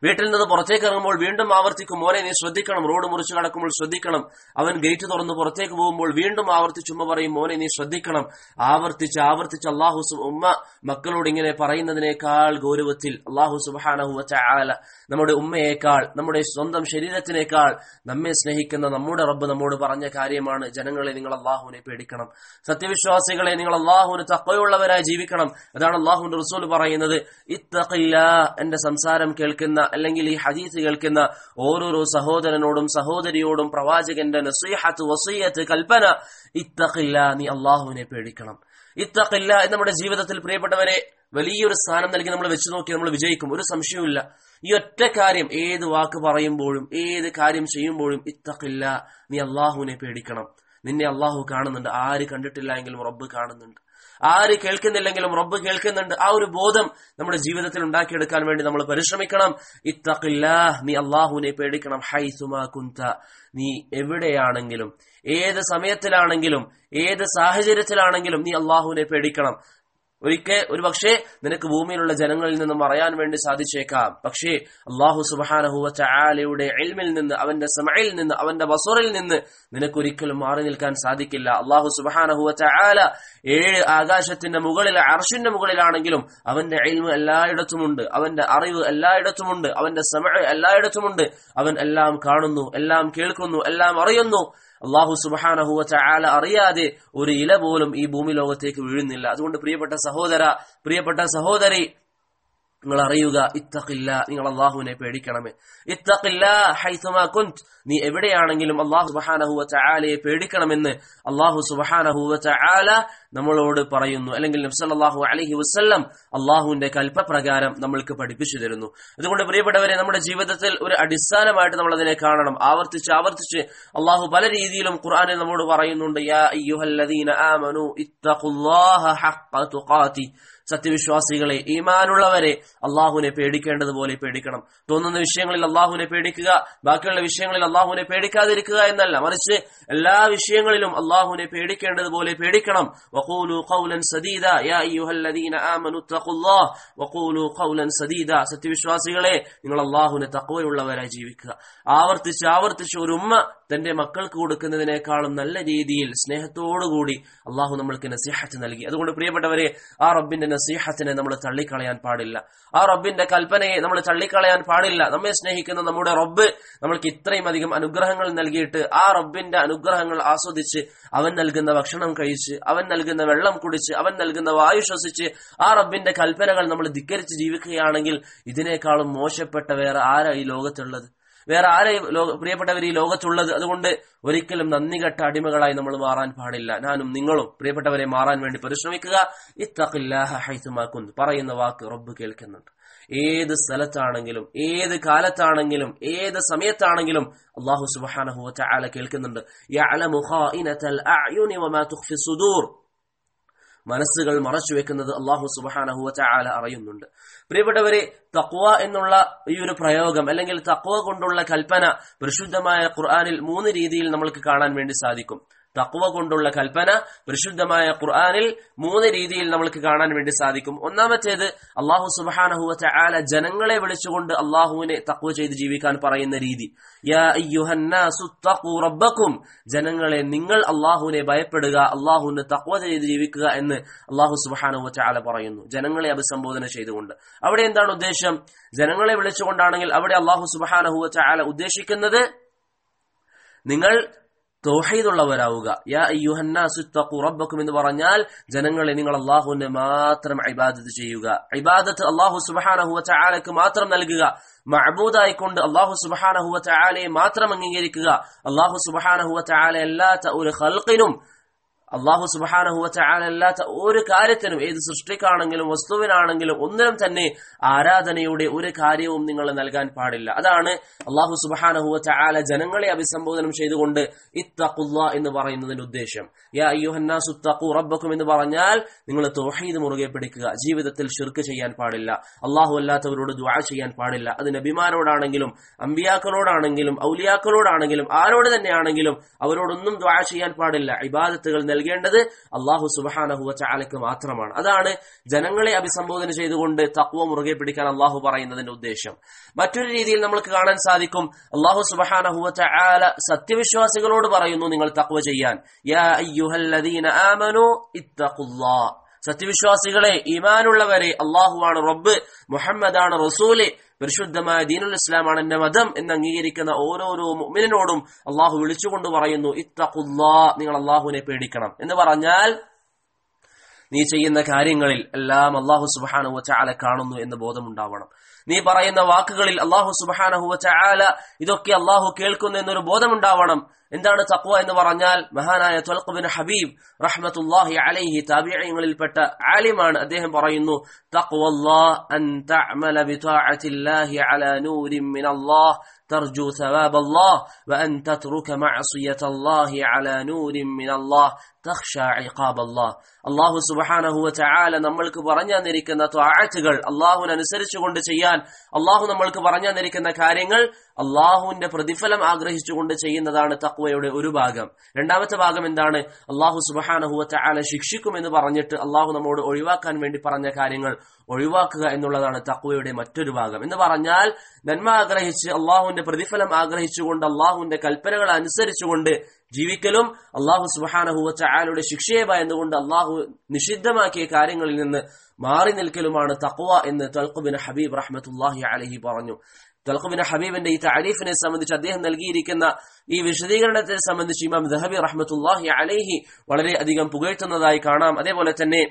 വീട്ടിൽ നിന്ന് പുറത്തേക്ക് ഇറങ്ങുമ്പോൾ വീണ്ടും ആവർത്തിക്കും മോനെ നീ ശ്രദ്ധിക്കണം റോഡ് മുറിച്ച് കടക്കുമ്പോൾ ശ്രദ്ധിക്കണം അവൻ ഗേറ്റ് തുറന്ന് പുറത്തേക്ക് പോകുമ്പോൾ വീണ്ടും ആവർത്തിച്ച് ഉമ്മ പറയും മോനെ നീ ശ്രദ്ധിക്കണം ആവർത്തിച്ച് ആവർത്തിച്ച് അള്ളാഹു സു- ഉമ്മ മക്കളോട് ഇങ്ങനെ പറയുന്നതിനേക്കാൾ ഗൗരവത്തിൽ അള്ളാഹു സുബാനഹു ചാല നമ്മുടെ ഉമ്മയേക്കാൾ നമ്മുടെ സ്വന്തം ശരീരത്തിനേക്കാൾ നമ്മെ സ്നേഹിക്കുന്ന നമ്മുടെ റബ്ബ് നമ്മോട് പറഞ്ഞ കാര്യമാണ് ജനങ്ങളെ നിങ്ങൾ അള്ളാഹുവിനെ പേടിക്കണം സത്യവിശ്വാസികളെ നിങ്ങൾ അള്ളാഹുവിന് തക്കയുള്ളവരായി ജീവിക്കണം അതാണ് അള്ളാഹുവിന്റെ റസൂൽ പറയുന്നത് ഇത്തഖില്ല എന്റെ സംസാരം കേൾക്കുന്ന അല്ലെങ്കിൽ ഈ ഹദീസ് കേൾക്കുന്ന ഓരോരോ സഹോദരനോടും സഹോദരിയോടും പ്രവാചകന്റെ നസീഹത്ത് വസീയത്ത് കൽപ്പന ഇത്തഖില്ല നീ അള്ളാഹുവിനെ പേടിക്കണം ഇത്തഖില്ല എന്ന് നമ്മുടെ ജീവിതത്തിൽ പ്രിയപ്പെട്ടവരെ വലിയൊരു സ്ഥാനം നൽകി നമ്മൾ വെച്ച് നോക്കി നമ്മൾ വിജയിക്കും ഒരു സംശയവുമില്ല ഈ ഒറ്റ കാര്യം ഏത് വാക്ക് പറയുമ്പോഴും ഏത് കാര്യം ചെയ്യുമ്പോഴും ഇത്തഖില്ല നീ അള്ളാഹുവിനെ പേടിക്കണം നിന്നെ അള്ളാഹു കാണുന്നുണ്ട് ആര് കണ്ടിട്ടില്ല എങ്കിലും റബ്ബ് കാണുന്നുണ്ട് ആര് കേൾക്കുന്നില്ലെങ്കിലും റബ്ബ് കേൾക്കുന്നുണ്ട് ആ ഒരു ബോധം നമ്മുടെ ജീവിതത്തിൽ ഉണ്ടാക്കിയെടുക്കാൻ വേണ്ടി നമ്മൾ പരിശ്രമിക്കണം ഇത്തഖില്ലാ നീ അള്ളാഹുവിനെ പേടിക്കണം ഹൈസുമാ കുന്ത നീ എവിടെയാണെങ്കിലും ഏത് സമയത്തിലാണെങ്കിലും ഏത് സാഹചര്യത്തിലാണെങ്കിലും നീ അള്ളാഹുവിനെ പേടിക്കണം ഒരിക്കൽ ഒരു പക്ഷേ നിനക്ക് ഭൂമിയിലുള്ള ജനങ്ങളിൽ നിന്നും അറിയാൻ വേണ്ടി സാധിച്ചേക്കാം പക്ഷേ അള്ളാഹു സുബാനഹുവ ചാലയുടെ എൽമിൽ നിന്ന് അവന്റെ സമയിൽ നിന്ന് അവന്റെ ബസറിൽ നിന്ന് നിനക്കൊരിക്കലും മാറി നിൽക്കാൻ സാധിക്കില്ല അള്ളാഹു സുബാനഹുവ ചാല ഏഴ് ആകാശത്തിന്റെ മുകളിൽ അർഷിന്റെ മുകളിലാണെങ്കിലും അവന്റെ എൽമ് എല്ലായിടത്തുമുണ്ട് അവന്റെ അറിവ് എല്ലായിടത്തുമുണ്ട് അവന്റെ സമയ എല്ലായിടത്തുമുണ്ട് അവൻ എല്ലാം കാണുന്നു എല്ലാം കേൾക്കുന്നു എല്ലാം അറിയുന്നു അള്ളാഹു സുബാനഹുവ ചാല അറിയാതെ ഒരു ഇല പോലും ഈ ഭൂമി ലോകത്തേക്ക് വീഴുന്നില്ല അതുകൊണ്ട് പ്രിയപ്പെട്ട സഹോദര പ്രിയപ്പെട്ട സഹോദരി നിങ്ങൾ അറിയുക ഇത്തഖില്ല നിങ്ങൾ അള്ളാഹുവിനെ പേടിക്കണമേ ഇത്തഖില്ല ഹൈസുമാ കുന്ത് നീ എവിടെയാണെങ്കിലും അള്ളാഹു സുബഹാനഹുവ ചാലയെ പേടിക്കണമെന്ന് അള്ളാഹു സുബഹാനഹുവ ചാല നമ്മളോട് പറയുന്നു അല്ലെങ്കിൽ നബ്സല്ലാഹു അലഹി വസ്ല്ലം അള്ളാഹുവിന്റെ കൽപ്പപ്രകാരം നമ്മൾക്ക് പഠിപ്പിച്ചു തരുന്നു അതുകൊണ്ട് പ്രിയപ്പെട്ടവരെ നമ്മുടെ ജീവിതത്തിൽ ഒരു അടിസ്ഥാനമായിട്ട് നമ്മൾ അതിനെ കാണണം ആവർത്തിച്ച് ആവർത്തിച്ച് അള്ളാഹു പല രീതിയിലും ഖുർആാനിൽ നമ്മോട് പറയുന്നുണ്ട് യാ അയ്യുഹല്ലദീന ആമനു ഇത്തഖുല്ലാഹ ഹഖ്ഖ തുഖാതി സത്യവിശ്വാസികളെ ഈമാനുള്ളവരെ അള്ളാഹുവിനെ പേടിക്കേണ്ടതുപോലെ പേടിക്കണം തോന്നുന്ന വിഷയങ്ങളിൽ അള്ളാഹുവിനെ പേടിക്കുക ബാക്കിയുള്ള വിഷയങ്ങളിൽ അള്ളാഹുവിനെ പേടിക്കാതിരിക്കുക എന്നല്ല മറിച്ച് എല്ലാ വിഷയങ്ങളിലും അള്ളാഹുവിനെ പേടിക്കേണ്ടതുപോലെ പേടിക്കണം വഖൂലു ഖൗലൻ സദീദ യാ അയ്യുഹല്ലദീന ആമനു തഖുല്ലാഹ് വഖൂലു ഖൗലൻ സദീദ സത്യവിശ്വാസികളെ നിങ്ങൾ അള്ളാഹുവിനെ തഖ്വയുള്ളവരായി ജീവിക്കുക ആവർത്തിച്ച് ആവർത്തിച്ച് ഒരു ഉമ്മ തന്റെ മക്കൾക്ക് കൊടുക്കുന്നതിനേക്കാളും നല്ല രീതിയിൽ സ്നേഹത്തോടുകൂടി അള്ളാഹു നമ്മൾക്ക് നസീഹത്ത് നൽകി അതുകൊണ്ട് പ്രിയപ്പെട്ടവരെ ആ റബ്ബിന്റെ നസീഹത്തിനെ നമ്മൾ തള്ളിക്കളയാൻ പാടില്ല ആ റബ്ബിന്റെ കൽപ്പനയെ നമ്മൾ തള്ളിക്കളയാൻ പാടില്ല നമ്മെ സ്നേഹിക്കുന്ന നമ്മുടെ റബ്ബ് നമ്മൾക്ക് ഇത്രയും അധികം അനുഗ്രഹങ്ങൾ നൽകിയിട്ട് ആ റബ്ബിന്റെ അനുഗ്രഹങ്ങൾ ആസ്വദിച്ച് അവൻ നൽകുന്ന ഭക്ഷണം കഴിച്ച് അവൻ നൽകുന്ന വെള്ളം കുടിച്ച് അവൻ നൽകുന്ന വായു ശ്വസിച്ച് ആ റബ്ബിന്റെ കൽപ്പനകൾ നമ്മൾ ധിക്കരിച്ച് ജീവിക്കുകയാണെങ്കിൽ ഇതിനേക്കാളും മോശപ്പെട്ട വേറെ ആരാ ഈ ലോകത്തുള്ളത് വേറെ ആരെ പ്രിയപ്പെട്ടവർ ഈ ലോകത്തുള്ളത് അതുകൊണ്ട് ഒരിക്കലും നന്ദി കെട്ട അടിമകളായി നമ്മൾ മാറാൻ പാടില്ല ഞാനും നിങ്ങളും പ്രിയപ്പെട്ടവരെ മാറാൻ വേണ്ടി പരിശ്രമിക്കുക ഇത്തഖില്ലാഹ ഹൈസുമാക്കുന്നു പറയുന്ന വാക്ക് റബ്ബ് കേൾക്കുന്നുണ്ട് ഏത് സ്ഥലത്താണെങ്കിലും ഏത് കാലത്താണെങ്കിലും ഏത് സമയത്താണെങ്കിലും അള്ളാഹു സുബ്ഹാനഹു വതആല കേൾക്കുന്നുണ്ട് യഅലമു ഖായിനതൽ അഅ്യുനി വമാ തുഖ്ഫി സുദൂർ മനസ്സുകൾ മറച്ചു വെക്കുന്നത് അള്ളാഹു സുബാനഹുവ ചാല അറിയുന്നുണ്ട് പ്രിയപ്പെട്ടവരെ തക്വ എന്നുള്ള ഈ ഒരു പ്രയോഗം അല്ലെങ്കിൽ തക്വ കൊണ്ടുള്ള കൽപ്പന പരിശുദ്ധമായ ഖുർആാനിൽ മൂന്ന് രീതിയിൽ നമ്മൾക്ക് കാണാൻ വേണ്ടി സാധിക്കും തക്വ കൊണ്ടുള്ള കൽപ്പന പരിശുദ്ധമായ ഖുർആാനിൽ മൂന്ന് രീതിയിൽ നമ്മൾക്ക് കാണാൻ വേണ്ടി സാധിക്കും ഒന്നാമത്തേത് അള്ളാഹു സുബാനഹുവ ചാല ജനങ്ങളെ വിളിച്ചുകൊണ്ട് അള്ളാഹുവിനെ തക്വ ചെയ്ത് ജീവിക്കാൻ പറയുന്ന രീതി യാ അയ്യുഹന്നാസു തഖൂ റബ്ബക്കും ജനങ്ങളെ നിങ്ങൾ അള്ളാഹുവിനെ ഭയപ്പെടുക അള്ളാഹുവിന് തക്വ ചെയ്ത് ജീവിക്കുക എന്ന് അള്ളാഹു സുബാനുവ ചാല പറയുന്നു ജനങ്ങളെ അഭിസംബോധന ചെയ്തുകൊണ്ട് അവിടെ എന്താണ് ഉദ്ദേശം ജനങ്ങളെ വിളിച്ചുകൊണ്ടാണെങ്കിൽ അവിടെ അള്ളാഹു സുബാനഹുവ ചാല ഉദ്ദേശിക്കുന്നത് നിങ്ങൾ തോഹീദുള്ളവരാവുക യാ അയ്യുഹന്നാസു തഖൂ റബ്ബക്കും എന്ന് പറഞ്ഞാൽ ജനങ്ങളെ നിങ്ങൾ അള്ളാഹുവിനെ മാത്രം ഇബാദത്ത് ചെയ്യുക ഇബാദത്ത് അള്ളാഹു സുബഹാനഹു വതആലക്ക് മാത്രം നൽകുക മഅബൂദായിക്കൊണ്ട് അള്ളാഹു സുബഹാനഹു വതആലയെ മാത്രം അംഗീകരിക്കുക അള്ളാഹു സുബഹാനഹു വതആല അല്ലാത്ത ഒരു ഖൽഖിനും അള്ളാഹു സുബാനഹുവ ചാലല്ലാത്ത ഒരു കാര്യത്തിനും ഏത് സൃഷ്ടിക്കാണെങ്കിലും വസ്തുവിനാണെങ്കിലും ഒന്നിനും തന്നെ ആരാധനയുടെ ഒരു കാര്യവും നിങ്ങൾ നൽകാൻ പാടില്ല അതാണ് അള്ളാഹു സുബാനഹുവ ചാല ജനങ്ങളെ അഭിസംബോധനം ചെയ്തുകൊണ്ട് ഇത്തഖുല്ല എന്ന് പറയുന്നതിന്റെ ഉദ്ദേശം യാ അയ്യുഹന്നാസു തഖു റബ്ബക്കും എന്ന് പറഞ്ഞാൽ നിങ്ങൾ തോഹീദ് മുറുകെ പിടിക്കുക ജീവിതത്തിൽ ഷിർക്ക് ചെയ്യാൻ പാടില്ല അള്ളാഹു അല്ലാത്തവരോട് ദ്വാ ചെയ്യാൻ പാടില്ല അത് നബിമാരോടാണെങ്കിലും അമ്പിയാക്കളോടാണെങ്കിലും ഔലിയാക്കളോടാണെങ്കിലും ആരോട് തന്നെയാണെങ്കിലും അവരോടൊന്നും ദ്വാ ചെയ്യാൻ പാടില്ല ഇബാദത്തുകൾ നൽകി നൽകേണ്ടത് അള്ളാഹു സുബഹാനഹുവ ചാലക്ക് മാത്രമാണ് അതാണ് ജനങ്ങളെ അഭിസംബോധന ചെയ്തുകൊണ്ട് തക്വ മുറുകെ പിടിക്കാൻ അള്ളാഹു പറയുന്നതിന്റെ ഉദ്ദേശം മറ്റൊരു രീതിയിൽ നമുക്ക് കാണാൻ സാധിക്കും അള്ളാഹു സുബഹാനഹുവ ചാല സത്യവിശ്വാസികളോട് പറയുന്നു നിങ്ങൾ തക്വ ചെയ്യാൻ യാ അയ്യുഹല്ലദീന ആമനു ഇത്തഖുല്ലാ സത്യവിശ്വാസികളെ ഈമാനുള്ളവരെ അള്ളാഹുവാണ് റബ്ബ് മുഹമ്മദാണ് റസൂല് പരിശുദ്ധമായ ദീനുൽ ഇസ്ലാമാണ് എന്റെ മതം എന്ന് അംഗീകരിക്കുന്ന ഓരോരോ മുഅ്മിനോടും അള്ളാഹു വിളിച്ചുകൊണ്ട് പറയുന്നു ഇത്തഖുല്ലാ നിങ്ങൾ അള്ളാഹുവിനെ പേടിക്കണം എന്ന് പറഞ്ഞാൽ നീ ചെയ്യുന്ന കാര്യങ്ങളിൽ എല്ലാം അള്ളാഹു സുബാനുവ ചാല കാണുന്നു എന്ന ബോധമുണ്ടാവണം നീ പറയുന്ന വാക്കുകളിൽ അള്ളാഹു സുബാനഹുവ ചാല ഇതൊക്കെ അള്ളാഹു കേൾക്കുന്നു എന്നൊരു ബോധമുണ്ടാവണം എന്താണ് തക്വ എന്ന് പറഞ്ഞാൽ മഹാനായ ത്വൽഖുബിൻ ഹബീബ് റഹ്മത്തുല്ലാഹി അലൈഹി താബിഈങ്ങളിൽപ്പെട്ട ആലിമാണ് അദ്ദേഹം പറയുന്നു തഖ്വല്ലാഹ് അൻ തഅമല ബിതാഅത്തില്ലാഹി അലാ നൂരിൻ മിനല്ലാഹ് ترجو ثواب الله وأن تترك معصية الله على نور من الله تخشى عقاب الله അള്ളാഹു സുബഹാനഹുവ ചായാല നമ്മൾക്ക് പറഞ്ഞു തന്നിരിക്കുന്ന ത്വാഴത്തുകൾ അള്ളാഹുവിനനുസരിച്ചുകൊണ്ട് ചെയ്യാൻ അള്ളാഹു നമ്മൾക്ക് പറഞ്ഞു തന്നിരിക്കുന്ന കാര്യങ്ങൾ അള്ളാഹുവിന്റെ പ്രതിഫലം ആഗ്രഹിച്ചുകൊണ്ട് ചെയ്യുന്നതാണ് തക്വയുടെ ഒരു ഭാഗം രണ്ടാമത്തെ ഭാഗം എന്താണ് അള്ളാഹു സുബഹാനഹുവ ചായാല ശിക്ഷിക്കുമെന്ന് പറഞ്ഞിട്ട് അള്ളാഹു നമ്മോട് ഒഴിവാക്കാൻ വേണ്ടി പറഞ്ഞ കാര്യങ്ങൾ ഒഴിവാക്കുക എന്നുള്ളതാണ് തക്വയുടെ മറ്റൊരു ഭാഗം എന്ന് പറഞ്ഞാൽ നന്മ ആഗ്രഹിച്ച് അള്ളാഹുവിന്റെ പ്രതിഫലം ആഗ്രഹിച്ചുകൊണ്ട് അള്ളാഹുവിന്റെ കൽപ്പനകൾ അനുസരിച്ചുകൊണ്ട് ജീവിക്കലും അള്ളാഹു സുബാനഹുവ ചായാലയുടെ ശിക്ഷയെ ഭയന്നുകൊണ്ട് അള്ളാഹു നിഷിദ്ധമാക്കിയ കാര്യങ്ങളിൽ നിന്ന് മാറി നിൽക്കലുമാണ് തക്വ എന്ന് തൽഖുബിൻ ഹബീബ് റഹ്മത്തുല്ലാഹി അലഹി പറഞ്ഞു തൽഖുബിൻ ഹബീബിന്റെ ഈ താരീഫിനെ സംബന്ധിച്ച് അദ്ദേഹം നൽകിയിരിക്കുന്ന ഈ വിശദീകരണത്തെ സംബന്ധിച്ച് ഇമാം ദഹബി റഹ്മത്തുല്ലാഹി അലൈഹി വളരെ അധികം പുകഴ്ത്തുന്നതായി കാണാം അതേപോലെ തന്നെ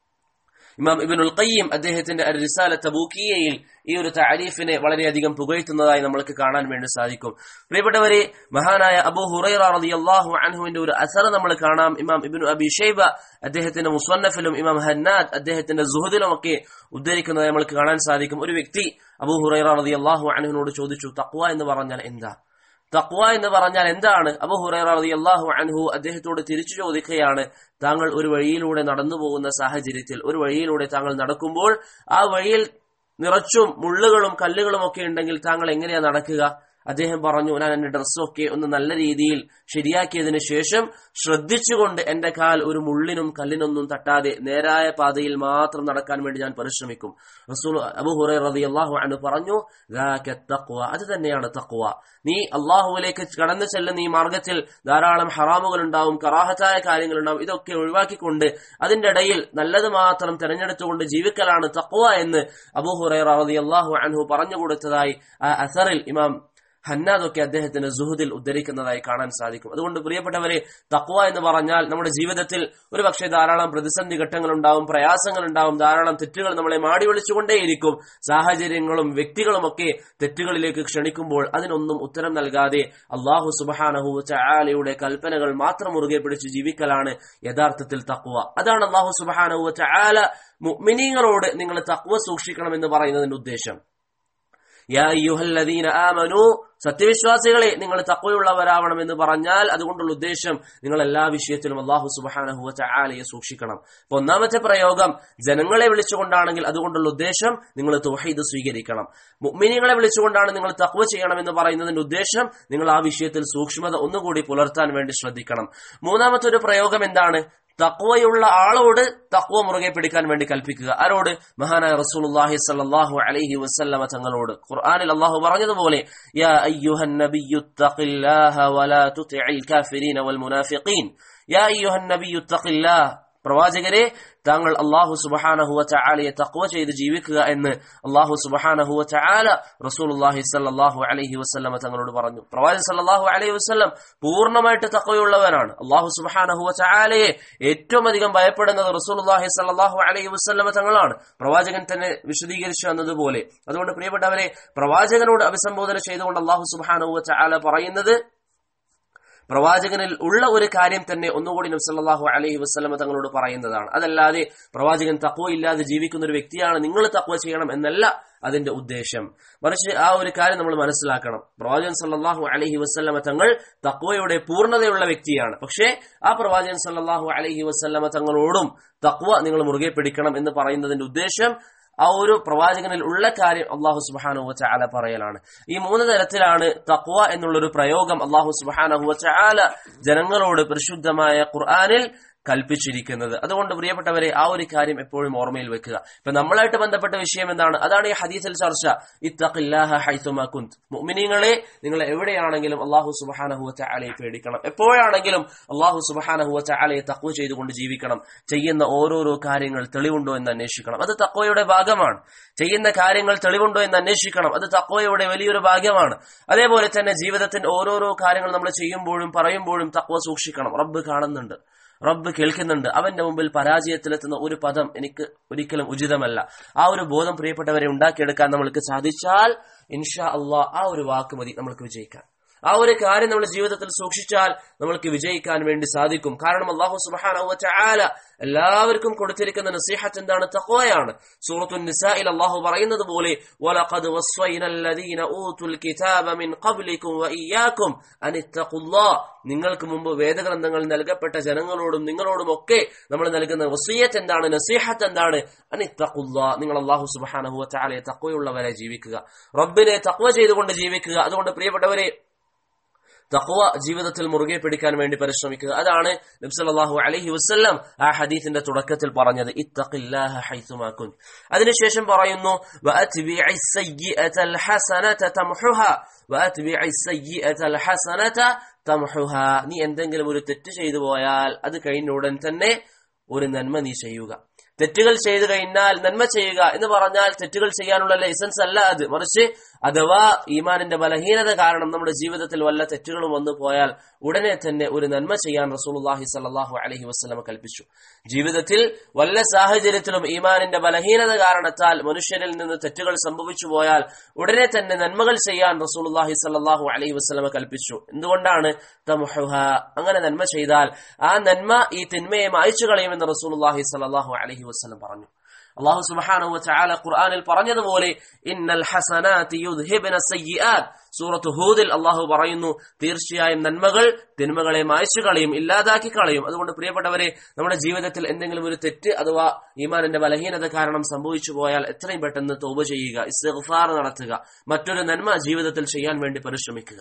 ഇമാം ഇബിനുൽ ഖയ്യം അദ്ദേഹത്തിന്റെ റിസാല തബൂക്കിയയിൽ ഈ ഒരു താരീഫിനെ വളരെയധികം പുകഴ്ത്തുന്നതായി നമ്മൾക്ക് കാണാൻ വേണ്ടി സാധിക്കും പ്രിയപ്പെട്ടവരെ മഹാനായ അബു ഹുറൈറ റളിയല്ലാഹു അൻഹുവിന്റെ ഒരു അസർ നമ്മൾ കാണാം ഇമാം ഇബ്നു അബി ഷൈബ അദ്ദേഹത്തിന്റെ മുസ്വന്നഫിലും ഇമാം ഹന്നാദ് അദ്ദേഹത്തിന്റെ സുഹദിലും ഒക്കെ ഉദ്ധരിക്കുന്നതായി നമ്മൾക്ക് കാണാൻ സാധിക്കും ഒരു വ്യക്തി അബു ഹുറൈറ റളിയല്ലാഹു അൻഹുവിനോട് ചോദിച്ചു തഖ്വ എന്ന് പറഞ്ഞാൽ എന്താ തക്വ എന്ന് പറഞ്ഞാൽ എന്താണ് അബു ഹുറൈറ റളിയല്ലാഹു അൻഹു അദ്ദേഹത്തോട് തിരിച്ചു ചോദിക്കുകയാണ് താങ്കൾ ഒരു വഴിയിലൂടെ നടന്നു പോകുന്ന സാഹചര്യത്തിൽ ഒരു വഴിയിലൂടെ താങ്കൾ നടക്കുമ്പോൾ ആ വഴിയിൽ നിറച്ചും മുള്ളുകളും കല്ലുകളും ഒക്കെ ഉണ്ടെങ്കിൽ താങ്കൾ എങ്ങനെയാ നടക്കുക അദ്ദേഹം പറഞ്ഞു ഞാൻ എന്റെ ഡ്രസ്സൊക്കെ ഒന്ന് നല്ല രീതിയിൽ ശരിയാക്കിയതിനു ശേഷം ശ്രദ്ധിച്ചുകൊണ്ട് എന്റെ കാൽ ഒരു മുള്ളിനും കല്ലിനൊന്നും തട്ടാതെ നേരായ പാതയിൽ മാത്രം നടക്കാൻ വേണ്ടി ഞാൻ പരിശ്രമിക്കും റസൂൽ അബു ഹുറൈ റതി അള്ളാഹു അനു പറഞ്ഞു തക്വ അത് തന്നെയാണ് തക്വ നീ അള്ളാഹുവിലേക്ക് കടന്നു ചെല്ലുന്ന ഈ മാർഗത്തിൽ ധാരാളം ഹറാമുകൾ ഉണ്ടാവും കറാഹത്തായ കാര്യങ്ങൾ ഉണ്ടാവും ഇതൊക്കെ ഒഴിവാക്കിക്കൊണ്ട് അതിന്റെ ഇടയിൽ നല്ലത് മാത്രം തെരഞ്ഞെടുത്തുകൊണ്ട് ജീവിക്കലാണ് തക്വ എന്ന് അബു ഹുറൈ റതി അള്ളാഹു അൻഹു പറഞ്ഞു കൊടുത്തതായി ആ അസറിൽ ഇമാം ഹന്നാദൊക്കെ അദ്ദേഹത്തിന് സുഹുദിൽ ഉദ്ധരിക്കുന്നതായി കാണാൻ സാധിക്കും അതുകൊണ്ട് പ്രിയപ്പെട്ടവരെ തക്വ എന്ന് പറഞ്ഞാൽ നമ്മുടെ ജീവിതത്തിൽ ഒരു പക്ഷേ ധാരാളം പ്രതിസന്ധി ഘട്ടങ്ങൾ ഉണ്ടാവും പ്രയാസങ്ങൾ ഉണ്ടാവും ധാരാളം തെറ്റുകൾ നമ്മളെ മാടി വിളിച്ചുകൊണ്ടേയിരിക്കും സാഹചര്യങ്ങളും വ്യക്തികളും ഒക്കെ തെറ്റുകളിലേക്ക് ക്ഷണിക്കുമ്പോൾ അതിനൊന്നും ഉത്തരം നൽകാതെ അള്ളാഹു സുബാനഹു ചായാലയുടെ കൽപ്പനകൾ മാത്രം മുറുകെ പിടിച്ച് ജീവിക്കലാണ് യഥാർത്ഥത്തിൽ തക്വ അതാണ് അള്ളാഹു സുബാനഹു ചായാല മുഅ്മിനീങ്ങളോട് നിങ്ങൾ തക്വ സൂക്ഷിക്കണമെന്ന് പറയുന്നതിന്റെ ഉദ്ദേശം യാ അയ്യുഹല്ലദീന ആമനു സത്യവിശ്വാസികളെ നിങ്ങൾ തക്കവയുള്ളവരാവണം എന്ന് പറഞ്ഞാൽ അതുകൊണ്ടുള്ള ഉദ്ദേശം നിങ്ങൾ എല്ലാ വിഷയത്തിലും അള്ളാഹു സുബാനഹുവ ചാലയെ സൂക്ഷിക്കണം അപ്പൊ ഒന്നാമത്തെ പ്രയോഗം ജനങ്ങളെ വിളിച്ചുകൊണ്ടാണെങ്കിൽ അതുകൊണ്ടുള്ള ഉദ്ദേശം നിങ്ങൾ തുഹീദ് സ്വീകരിക്കണം മുഅ്മിനീങ്ങളെ വിളിച്ചുകൊണ്ടാണ് നിങ്ങൾ തക്വ ചെയ്യണം എന്ന് പറയുന്നതിന്റെ ഉദ്ദേശം നിങ്ങൾ ആ വിഷയത്തിൽ സൂക്ഷ്മത ഒന്നുകൂടി പുലർത്താൻ വേണ്ടി ശ്രദ്ധിക്കണം മൂന്നാമത്തെ ഒരു പ്രയോഗം എന്താണ് തക്വയുള്ള ആളോട് തക്വ മുറുകെ പിടിക്കാൻ വേണ്ടി കൽപ്പിക്കുക ആരോട് മഹാനായ റസൂലുള്ളാഹി സ്വല്ലല്ലാഹു അലൈഹി വസല്ലമ തങ്ങളോട് ഖുർആനിൽ അല്ലാഹു പറഞ്ഞതുപോലെ യാ അയ്യുഹൻ നബിയ്യു തഖില്ലാഹ വലാ തുതിഇൽ കാഫിരീന വൽ മുനാഫിഖീൻ യാ അയ്യുഹൻ നബിയ്യു തഖില്ലാഹ പ്രവാചകരെ താങ്കൾ അള്ളാഹു സുബഹാനഹുവ ചാലയെ തക്വ ചെയ്ത് ജീവിക്കുക എന്ന് അള്ളാഹു സുബഹാനഹുവ ചാല റസൂലുള്ളാഹി സല്ലല്ലാഹു അലൈഹി വസല്ലമ തങ്ങളോട് പറഞ്ഞു പ്രവാചകൻ സല്ലല്ലാഹു അലൈഹി വസല്ലം പൂർണ്ണമായിട്ട് തക്വയുള്ളവരാണ് അള്ളാഹു സുബഹാനഹുവ ചാലയെ ഏറ്റവും അധികം ഭയപ്പെടുന്നത് റസൂലുള്ളാഹി സല്ലല്ലാഹു അലൈഹി വസല്ലമ തങ്ങളാണ് പ്രവാചകൻ തന്നെ വിശദീകരിച്ചു എന്നതുപോലെ അതുകൊണ്ട് പ്രിയപ്പെട്ടവരെ പ്രവാചകനോട് അഭിസംബോധന ചെയ്തുകൊണ്ട് അള്ളാഹു സുബഹാനഹുവ ചാല പറയുന്നത് പ്രവാചകനിൽ ഉള്ള ഒരു കാര്യം തന്നെ ഒന്നുകൂടി നബ്സല്ലാഹു അലൈഹി വസ്ലമ തങ്ങളോട് പറയുന്നതാണ് അതല്ലാതെ പ്രവാചകൻ തക്വ ഇല്ലാതെ ജീവിക്കുന്ന ഒരു വ്യക്തിയാണ് നിങ്ങൾ തക്വ ചെയ്യണം എന്നല്ല അതിന്റെ ഉദ്ദേശം മറിച്ച് ആ ഒരു കാര്യം നമ്മൾ മനസ്സിലാക്കണം പ്രവാചകൻ സല്ലാഹു അലഹി വസ്ലമ തങ്ങൾ തക്വയുടെ പൂർണ്ണതയുള്ള വ്യക്തിയാണ് പക്ഷേ ആ പ്രവാചകൻ സല്ലാഹു അലഹി വസ്ലമ തങ്ങളോടും തക്വ നിങ്ങൾ മുറുകെ പിടിക്കണം എന്ന് പറയുന്നതിന്റെ ഉദ്ദേശം ആ ഒരു പ്രവാചകനിൽ ഉള്ള കാര്യം അള്ളാഹു സുബാനുവ ചാല പറയലാണ് ഈ മൂന്ന് തരത്തിലാണ് തക്വ എന്നുള്ളൊരു പ്രയോഗം അള്ളാഹു സുബാനഹുവ ചാല ജനങ്ങളോട് പരിശുദ്ധമായ ഖുർആാനിൽ കൽപ്പിച്ചിരിക്കുന്നത് അതുകൊണ്ട് പ്രിയപ്പെട്ടവരെ ആ ഒരു കാര്യം എപ്പോഴും ഓർമ്മയിൽ വെക്കുക ഇപ്പൊ നമ്മളായിട്ട് ബന്ധപ്പെട്ട വിഷയം എന്താണ് അതാണ് ഈ ഹദീസിൽ ചർച്ച ഇത്തഖില്ലാഹ ഹൈത്തുമാ കുന്ത് മുഅ്മിനീങ്ങളെ നിങ്ങൾ എവിടെയാണെങ്കിലും അള്ളാഹു സുബ്ഹാനഹു വതആലയെ പേടിക്കണം എപ്പോഴാണെങ്കിലും അള്ളാഹു സുബ്ഹാനഹു വതആലയെ തഖ്വ ചെയ്തുകൊണ്ട് ജീവിക്കണം ചെയ്യുന്ന ഓരോരോ കാര്യങ്ങൾ തെളിവുണ്ടോ എന്ന് അന്വേഷിക്കണം അത് തഖ്വയുടെ ഭാഗമാണ് ചെയ്യുന്ന കാര്യങ്ങൾ തെളിവുണ്ടോ എന്ന് അന്വേഷിക്കണം അത് തഖ്വയുടെ വലിയൊരു ഭാഗ്യമാണ് അതേപോലെ തന്നെ ജീവിതത്തിന്റെ ഓരോരോ കാര്യങ്ങൾ നമ്മൾ ചെയ്യുമ്പോഴും പറയുമ്പോഴും തഖ്വ സൂക്ഷിക്കണം റബ്ബ് കാണുന്നുണ്ട് റബ്ബ് കേൾക്കുന്നുണ്ട് അവന്റെ മുമ്പിൽ പരാജയത്തിലെത്തുന്ന ഒരു പദം എനിക്ക് ഒരിക്കലും ഉചിതമല്ല ആ ഒരു ബോധം പ്രിയപ്പെട്ടവരെ ഉണ്ടാക്കിയെടുക്കാൻ നമ്മൾക്ക് സാധിച്ചാൽ ഇൻഷാ അള്ളാഹ് ആ ഒരു വാക്ക് മതി നമ്മൾക്ക് വിജയിക്കാൻ ആ ഒരു കാര്യം നമ്മുടെ ജീവിതത്തിൽ സൂക്ഷിച്ചാൽ നമ്മൾക്ക് വിജയിക്കാൻ വേണ്ടി സാധിക്കും കാരണം അള്ളാഹു സുബാന എല്ലാവർക്കും കൊടുത്തിരിക്കുന്ന നസീഹത്ത് എന്താണ് തഖ്വയാണ് സൂറത്തുൻ നിസായിൽ അള്ളാഹു പറയുന്നത് പോലെ വലഖദ് വസ്വൈനല്ലദീന ഊതുൽ കിതാബ മിൻ ഖബ്ലികും വഇയ്യാകും അനിത്തഖുല്ലാഹ് നിങ്ങൾക്ക് മുമ്പ് വേദഗ്രന്ഥങ്ങൾ നൽകപ്പെട്ട ജനങ്ങളോടും നിങ്ങളോടും ഒക്കെ നമ്മൾ നൽകുന്ന വസിയത്ത് എന്താണ് നസീഹത്ത് എന്താണ് അനിത്തഖുല്ലാഹ് നിങ്ങൾ അള്ളാഹു സുബ്ഹാനഹു വതആലയെ തഖ്വയുള്ളവരെ ജീവിക്കുക റബ്ബിനെ തഖ്വ ചെയ്തുകൊണ്ട് ജീവിക്കുക അതുകൊണ്ട് പ്രിയപ്പെട്ടവരെ തഖ്വ ജീവിതത്തിൽ മുറുകെ പിടിക്കാൻ വേണ്ടി പരിശ്രമിക്കുക അതാണ് നബ്സല്ലാഹു അലൈഹി വസ്ല്ലം ആ ഹദീസിന്റെ തുടക്കത്തിൽ പറഞ്ഞത് ഇത്തഖില്ലാഹ ഹൈസുമാ കുൻ അതിനുശേഷം പറയുന്നു വഅത്ബിഇ സയ്യിഅത അൽഹസനത തംഹുഹ വഅത്ബിഇ സയ്യിഅത അൽഹസനത തംഹുഹ നീ എന്തെങ്കിലും ഒരു തെറ്റ് ചെയ്തു പോയാൽ അത് കഴിഞ്ഞ ഉടൻ തന്നെ ഒരു നന്മ നീ ചെയ്യുക തെറ്റുകൾ ചെയ്തു കഴിഞ്ഞാൽ നന്മ ചെയ്യുക എന്ന് പറഞ്ഞാൽ തെറ്റുകൾ ചെയ്യാനുള്ള ലൈസൻസ് അല്ല അത് മറിച്ച് അഥവാ ഈമാനിന്റെ ബലഹീനത കാരണം നമ്മുടെ ജീവിതത്തിൽ വല്ല തെറ്റുകളും വന്നു പോയാൽ ഉടനെ തന്നെ ഒരു നന്മ ചെയ്യാൻ റസൂലുള്ളാഹി സല്ലല്ലാഹു അലൈഹി വസല്ലമ കൽപ്പിച്ചു ജീവിതത്തിൽ വല്ല സാഹചര്യത്തിലും ഈമാനിന്റെ ബലഹീനത കാരണത്താൽ മനുഷ്യരിൽ നിന്ന് തെറ്റുകൾ സംഭവിച്ചു പോയാൽ ഉടനെ തന്നെ നന്മകൾ ചെയ്യാൻ റസൂലുള്ളാഹി സല്ലല്ലാഹു അലൈഹി വസല്ലമ കൽപ്പിച്ചു എന്തുകൊണ്ടാണ് തമുഹുഹ അങ്ങനെ നന്മ ചെയ്താൽ ആ നന്മ ഈ തിന്മയെ മായ്ച്ചു കളയുമെന്ന് റസൂലുള്ളാഹി സല്ലല്ലാഹു അലൈഹി വസല്ലം പറഞ്ഞു അള്ളാഹു സുബ്ഹാനഹു വതആല ഖുർആനിൽ പറഞ്ഞതുപോലെ ഇന്നൽ ഹസനാതി യുദ്ഹിബന സയ്യിആത് സൂറത്ത് ഹൂദിൽ അള്ളാഹു പറയുന്നു തീർച്ചയായും നന്മകൾ തിന്മകളെ മായ്ച്ചു കളയും ഇല്ലാതാക്കി കളയും അതുകൊണ്ട് പ്രിയപ്പെട്ടവരെ നമ്മുടെ ജീവിതത്തിൽ എന്തെങ്കിലും ഒരു തെറ്റ് അഥവാ ഈമാനിന്റെ ബലഹീനത കാരണം സംഭവിച്ചു പോയാൽ എത്രയും പെട്ടെന്ന് തോപ ചെയ്യുക ഇസ്തിഗ്ഫാർ നടത്തുക മറ്റൊരു നന്മ ജീവിതത്തിൽ ചെയ്യാൻ വേണ്ടി പരിശ്രമിക്കുക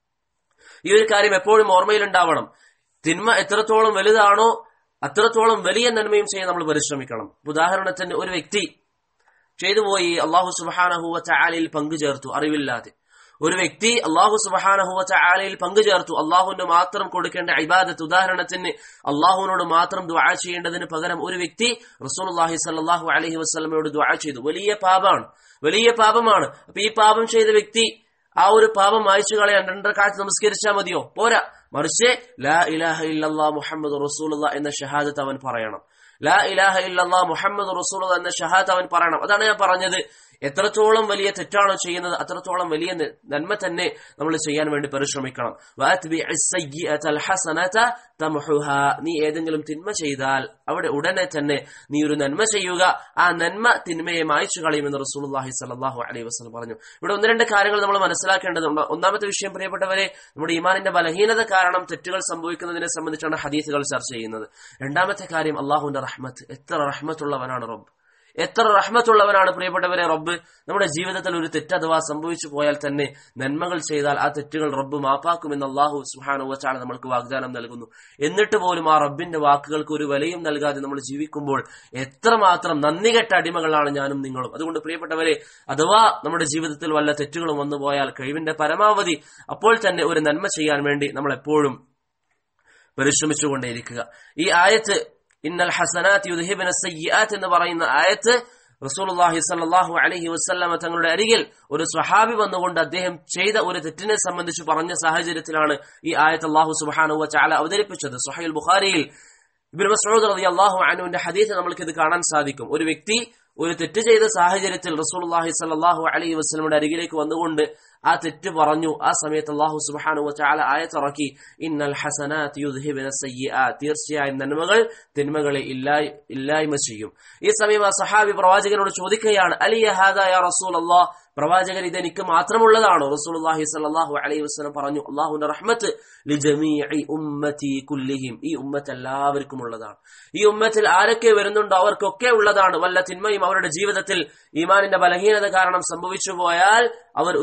ഈ ഒരു കാര്യം എപ്പോഴും ഓർമ്മയിലുണ്ടാവണം തിന്മ എത്രത്തോളം വലുതാണോ അത്രത്തോളം വലിയ നന്മയും ചെയ്യാൻ നമ്മൾ പരിശ്രമിക്കണം ഉദാഹരണത്തിന് ഒരു വ്യക്തി ചെയ്തുപോയി അള്ളാഹു സുബാനഹുവ ചാലയിൽ പങ്കുചേർത്തു അറിവില്ലാതെ ഒരു വ്യക്തി അള്ളാഹു സുബഹാനഹുവ ചാലയിൽ പങ്കുചേർത്തു അള്ളാഹുവിന് മാത്രം കൊടുക്കേണ്ട ഇബാദത്ത് ഉദാഹരണത്തിന് അള്ളാഹുവിനോട് മാത്രം ദുആ ചെയ്യേണ്ടതിന് പകരം ഒരു വ്യക്തി റസൂലുള്ളാഹി സല്ലല്ലാഹു അലൈഹി വസല്ലമയോട് ദുആ ചെയ്തു വലിയ പാപമാണ് വലിയ പാപമാണ് അപ്പൊ ഈ പാപം ചെയ്ത വ്യക്തി ആ ഒരു പാപം മായ്ച്ചു കളയാൻ രണ്ടരക്കാലത്ത് നമസ്കരിച്ചാൽ മതിയോ പോരാ മറിച്ച് ലാ ഇലാഹ ഇല്ലല്ലാ മുഹമ്മദ് റസൂലുള്ള എന്ന ഷഹാദത്ത് അവൻ പറയണം ലാ ഇലാഹ ഇല്ലല്ലാ മുഹമ്മദ് റസൂലുള്ള എന്ന ഷഹാദത്ത് അവൻ പറയണം അതാണ് ഞാൻ പറഞ്ഞത് എത്രത്തോളം വലിയ തെറ്റാണോ ചെയ്യുന്നത് അത്രത്തോളം വലിയ നന്മ തന്നെ നമ്മൾ ചെയ്യാൻ വേണ്ടി പരിശ്രമിക്കണം നീ ഏതെങ്കിലും തിന്മ ചെയ്താൽ അവിടെ ഉടനെ തന്നെ നീ ഒരു നന്മ ചെയ്യുക ആ നന്മ തിന്മയെ മായ്ച്ചു കളയുമെന്ന് റസൂലുള്ളാഹി സ്വല്ലല്ലാഹു അലൈഹി വസല്ലം പറഞ്ഞു ഇവിടെ ഒന്ന് രണ്ട് കാര്യങ്ങൾ നമ്മൾ മനസ്സിലാക്കേണ്ടതുണ്ട് ഒന്നാമത്തെ വിഷയം പ്രിയപ്പെട്ടവരെ നമ്മുടെ ഈമാനിന്റെ ബലഹീനത കാരണം തെറ്റുകൾ സംഭവിക്കുന്നതിനെ സംബന്ധിച്ചാണ് ഹദീസുകൾ ചർച്ച ചെയ്യുന്നത് രണ്ടാമത്തെ കാര്യം അള്ളാഹുവിന്റെ റഹ്മത്ത് എത്ര റഹ്മത്തുള്ളവനാണ് റബ്ബ് എത്ര റഹ്മത്തുള്ളവനാണ് പ്രിയപ്പെട്ടവരെ റബ്ബ് നമ്മുടെ ജീവിതത്തിൽ ഒരു തെറ്റ് അഥവാ സംഭവിച്ചു പോയാൽ തന്നെ നന്മകൾ ചെയ്താൽ ആ തെറ്റുകൾ റബ്ബ് മാപ്പാക്കുമെന്ന് അള്ളാഹു സുഹാന വച്ചാണ് നമ്മൾക്ക് വാഗ്ദാനം നൽകുന്നു എന്നിട്ട് പോലും ആ റബ്ബിന്റെ വാക്കുകൾക്ക് ഒരു വിലയും നൽകാതെ നമ്മൾ ജീവിക്കുമ്പോൾ എത്രമാത്രം നന്ദി കെട്ട അടിമകളാണ് ഞാനും നിങ്ങളും അതുകൊണ്ട് പ്രിയപ്പെട്ടവരെ അഥവാ നമ്മുടെ ജീവിതത്തിൽ വല്ല തെറ്റുകളും വന്നു പോയാൽ കഴിവിന്റെ പരമാവധി അപ്പോൾ തന്നെ ഒരു നന്മ ചെയ്യാൻ വേണ്ടി നമ്മൾ എപ്പോഴും പരിശ്രമിച്ചുകൊണ്ടേയിരിക്കുക ഈ ആയത്ത് ഇന്നൽ ഹസനാത്ത് യുദ്ഹിബിന സയ്യാത്ത് എന്ന് പറയുന്ന ആയത്ത് റസൂലുള്ളാഹി സല്ലല്ലാഹു അലൈഹി വസല്ലമ തങ്ങളുടെ അരികിൽ ഒരു സ്വഹാബി വന്നുകൊണ്ട് അദ്ദേഹം ചെയ്ത ഒരു തെറ്റിനെ സംബന്ധിച്ച് പറഞ്ഞ സാഹചര്യത്തിലാണ് ഈ ആയത്ത് അള്ളാഹു സുബ്ഹാനഹു വതആല അവതരിപ്പിച്ചത് സുഹൈൽ ബുഖാരിയിൽ ഇബ്നു മസ്ഊദ് റളിയല്ലാഹു അൻഹുവിന്റെ ഹദീസ് നമ്മൾക്ക് ഇത് കാണാൻ സാധിക്കും ഒരു വ്യക്തി ഒരു തെറ്റ് ചെയ്ത സാഹചര്യത്തിൽ റസൂലുള്ളാഹി സല്ലല്ലാഹു അലൈഹി വസല്ലമയുടെ അരികിലേക്ക് വന്നുകൊണ്ട് ആ തെറ്റ് പറഞ്ഞു ആ സമയത്ത് അള്ളാഹു സുബ്ഹാനഹു വതആല ആയത്തിറക്കി ഇന്നൽ ഹസനാത്ത് യുദ്ഹിബിന സയ്യിആത്ത് തീർച്ചയായും നന്മകൾ തിന്മകളെ ഇല്ലായ് ഇല്ലായ്മ ചെയ്യും ഈ സമയം ആ സഹാബി പ്രവാചകനോട് ചോദിക്കുകയാണ് അലിയ ഹാദ യാ റസൂലല്ലാഹ് പ്രവാചകൻ ഇത് എനിക്ക് മാത്രമുള്ളതാണോ റസൂലുള്ളാഹി സ്വല്ലല്ലാഹു അലൈഹി വസല്ലം പറഞ്ഞു അള്ളാഹുവിന്റെ റഹ്മത്ത് ലിജമീഇ ഉമ്മതി കുല്ലിഹിം ഈ ഉമ്മത്ത് എല്ലാവർക്കും ഉള്ളതാണ് ഈ ഉമ്മത്തിൽ ആരൊക്കെ വരുന്നുണ്ടോ അവർക്കൊക്കെ ഉള്ളതാണ് വല്ല തിന്മയും അവരുടെ ജീവിതത്തിൽ ഈമാനിന്റെ ബലഹീനത കാരണം സംഭവിച്ചു പോയാൽ അവർ ഒരു നന്മ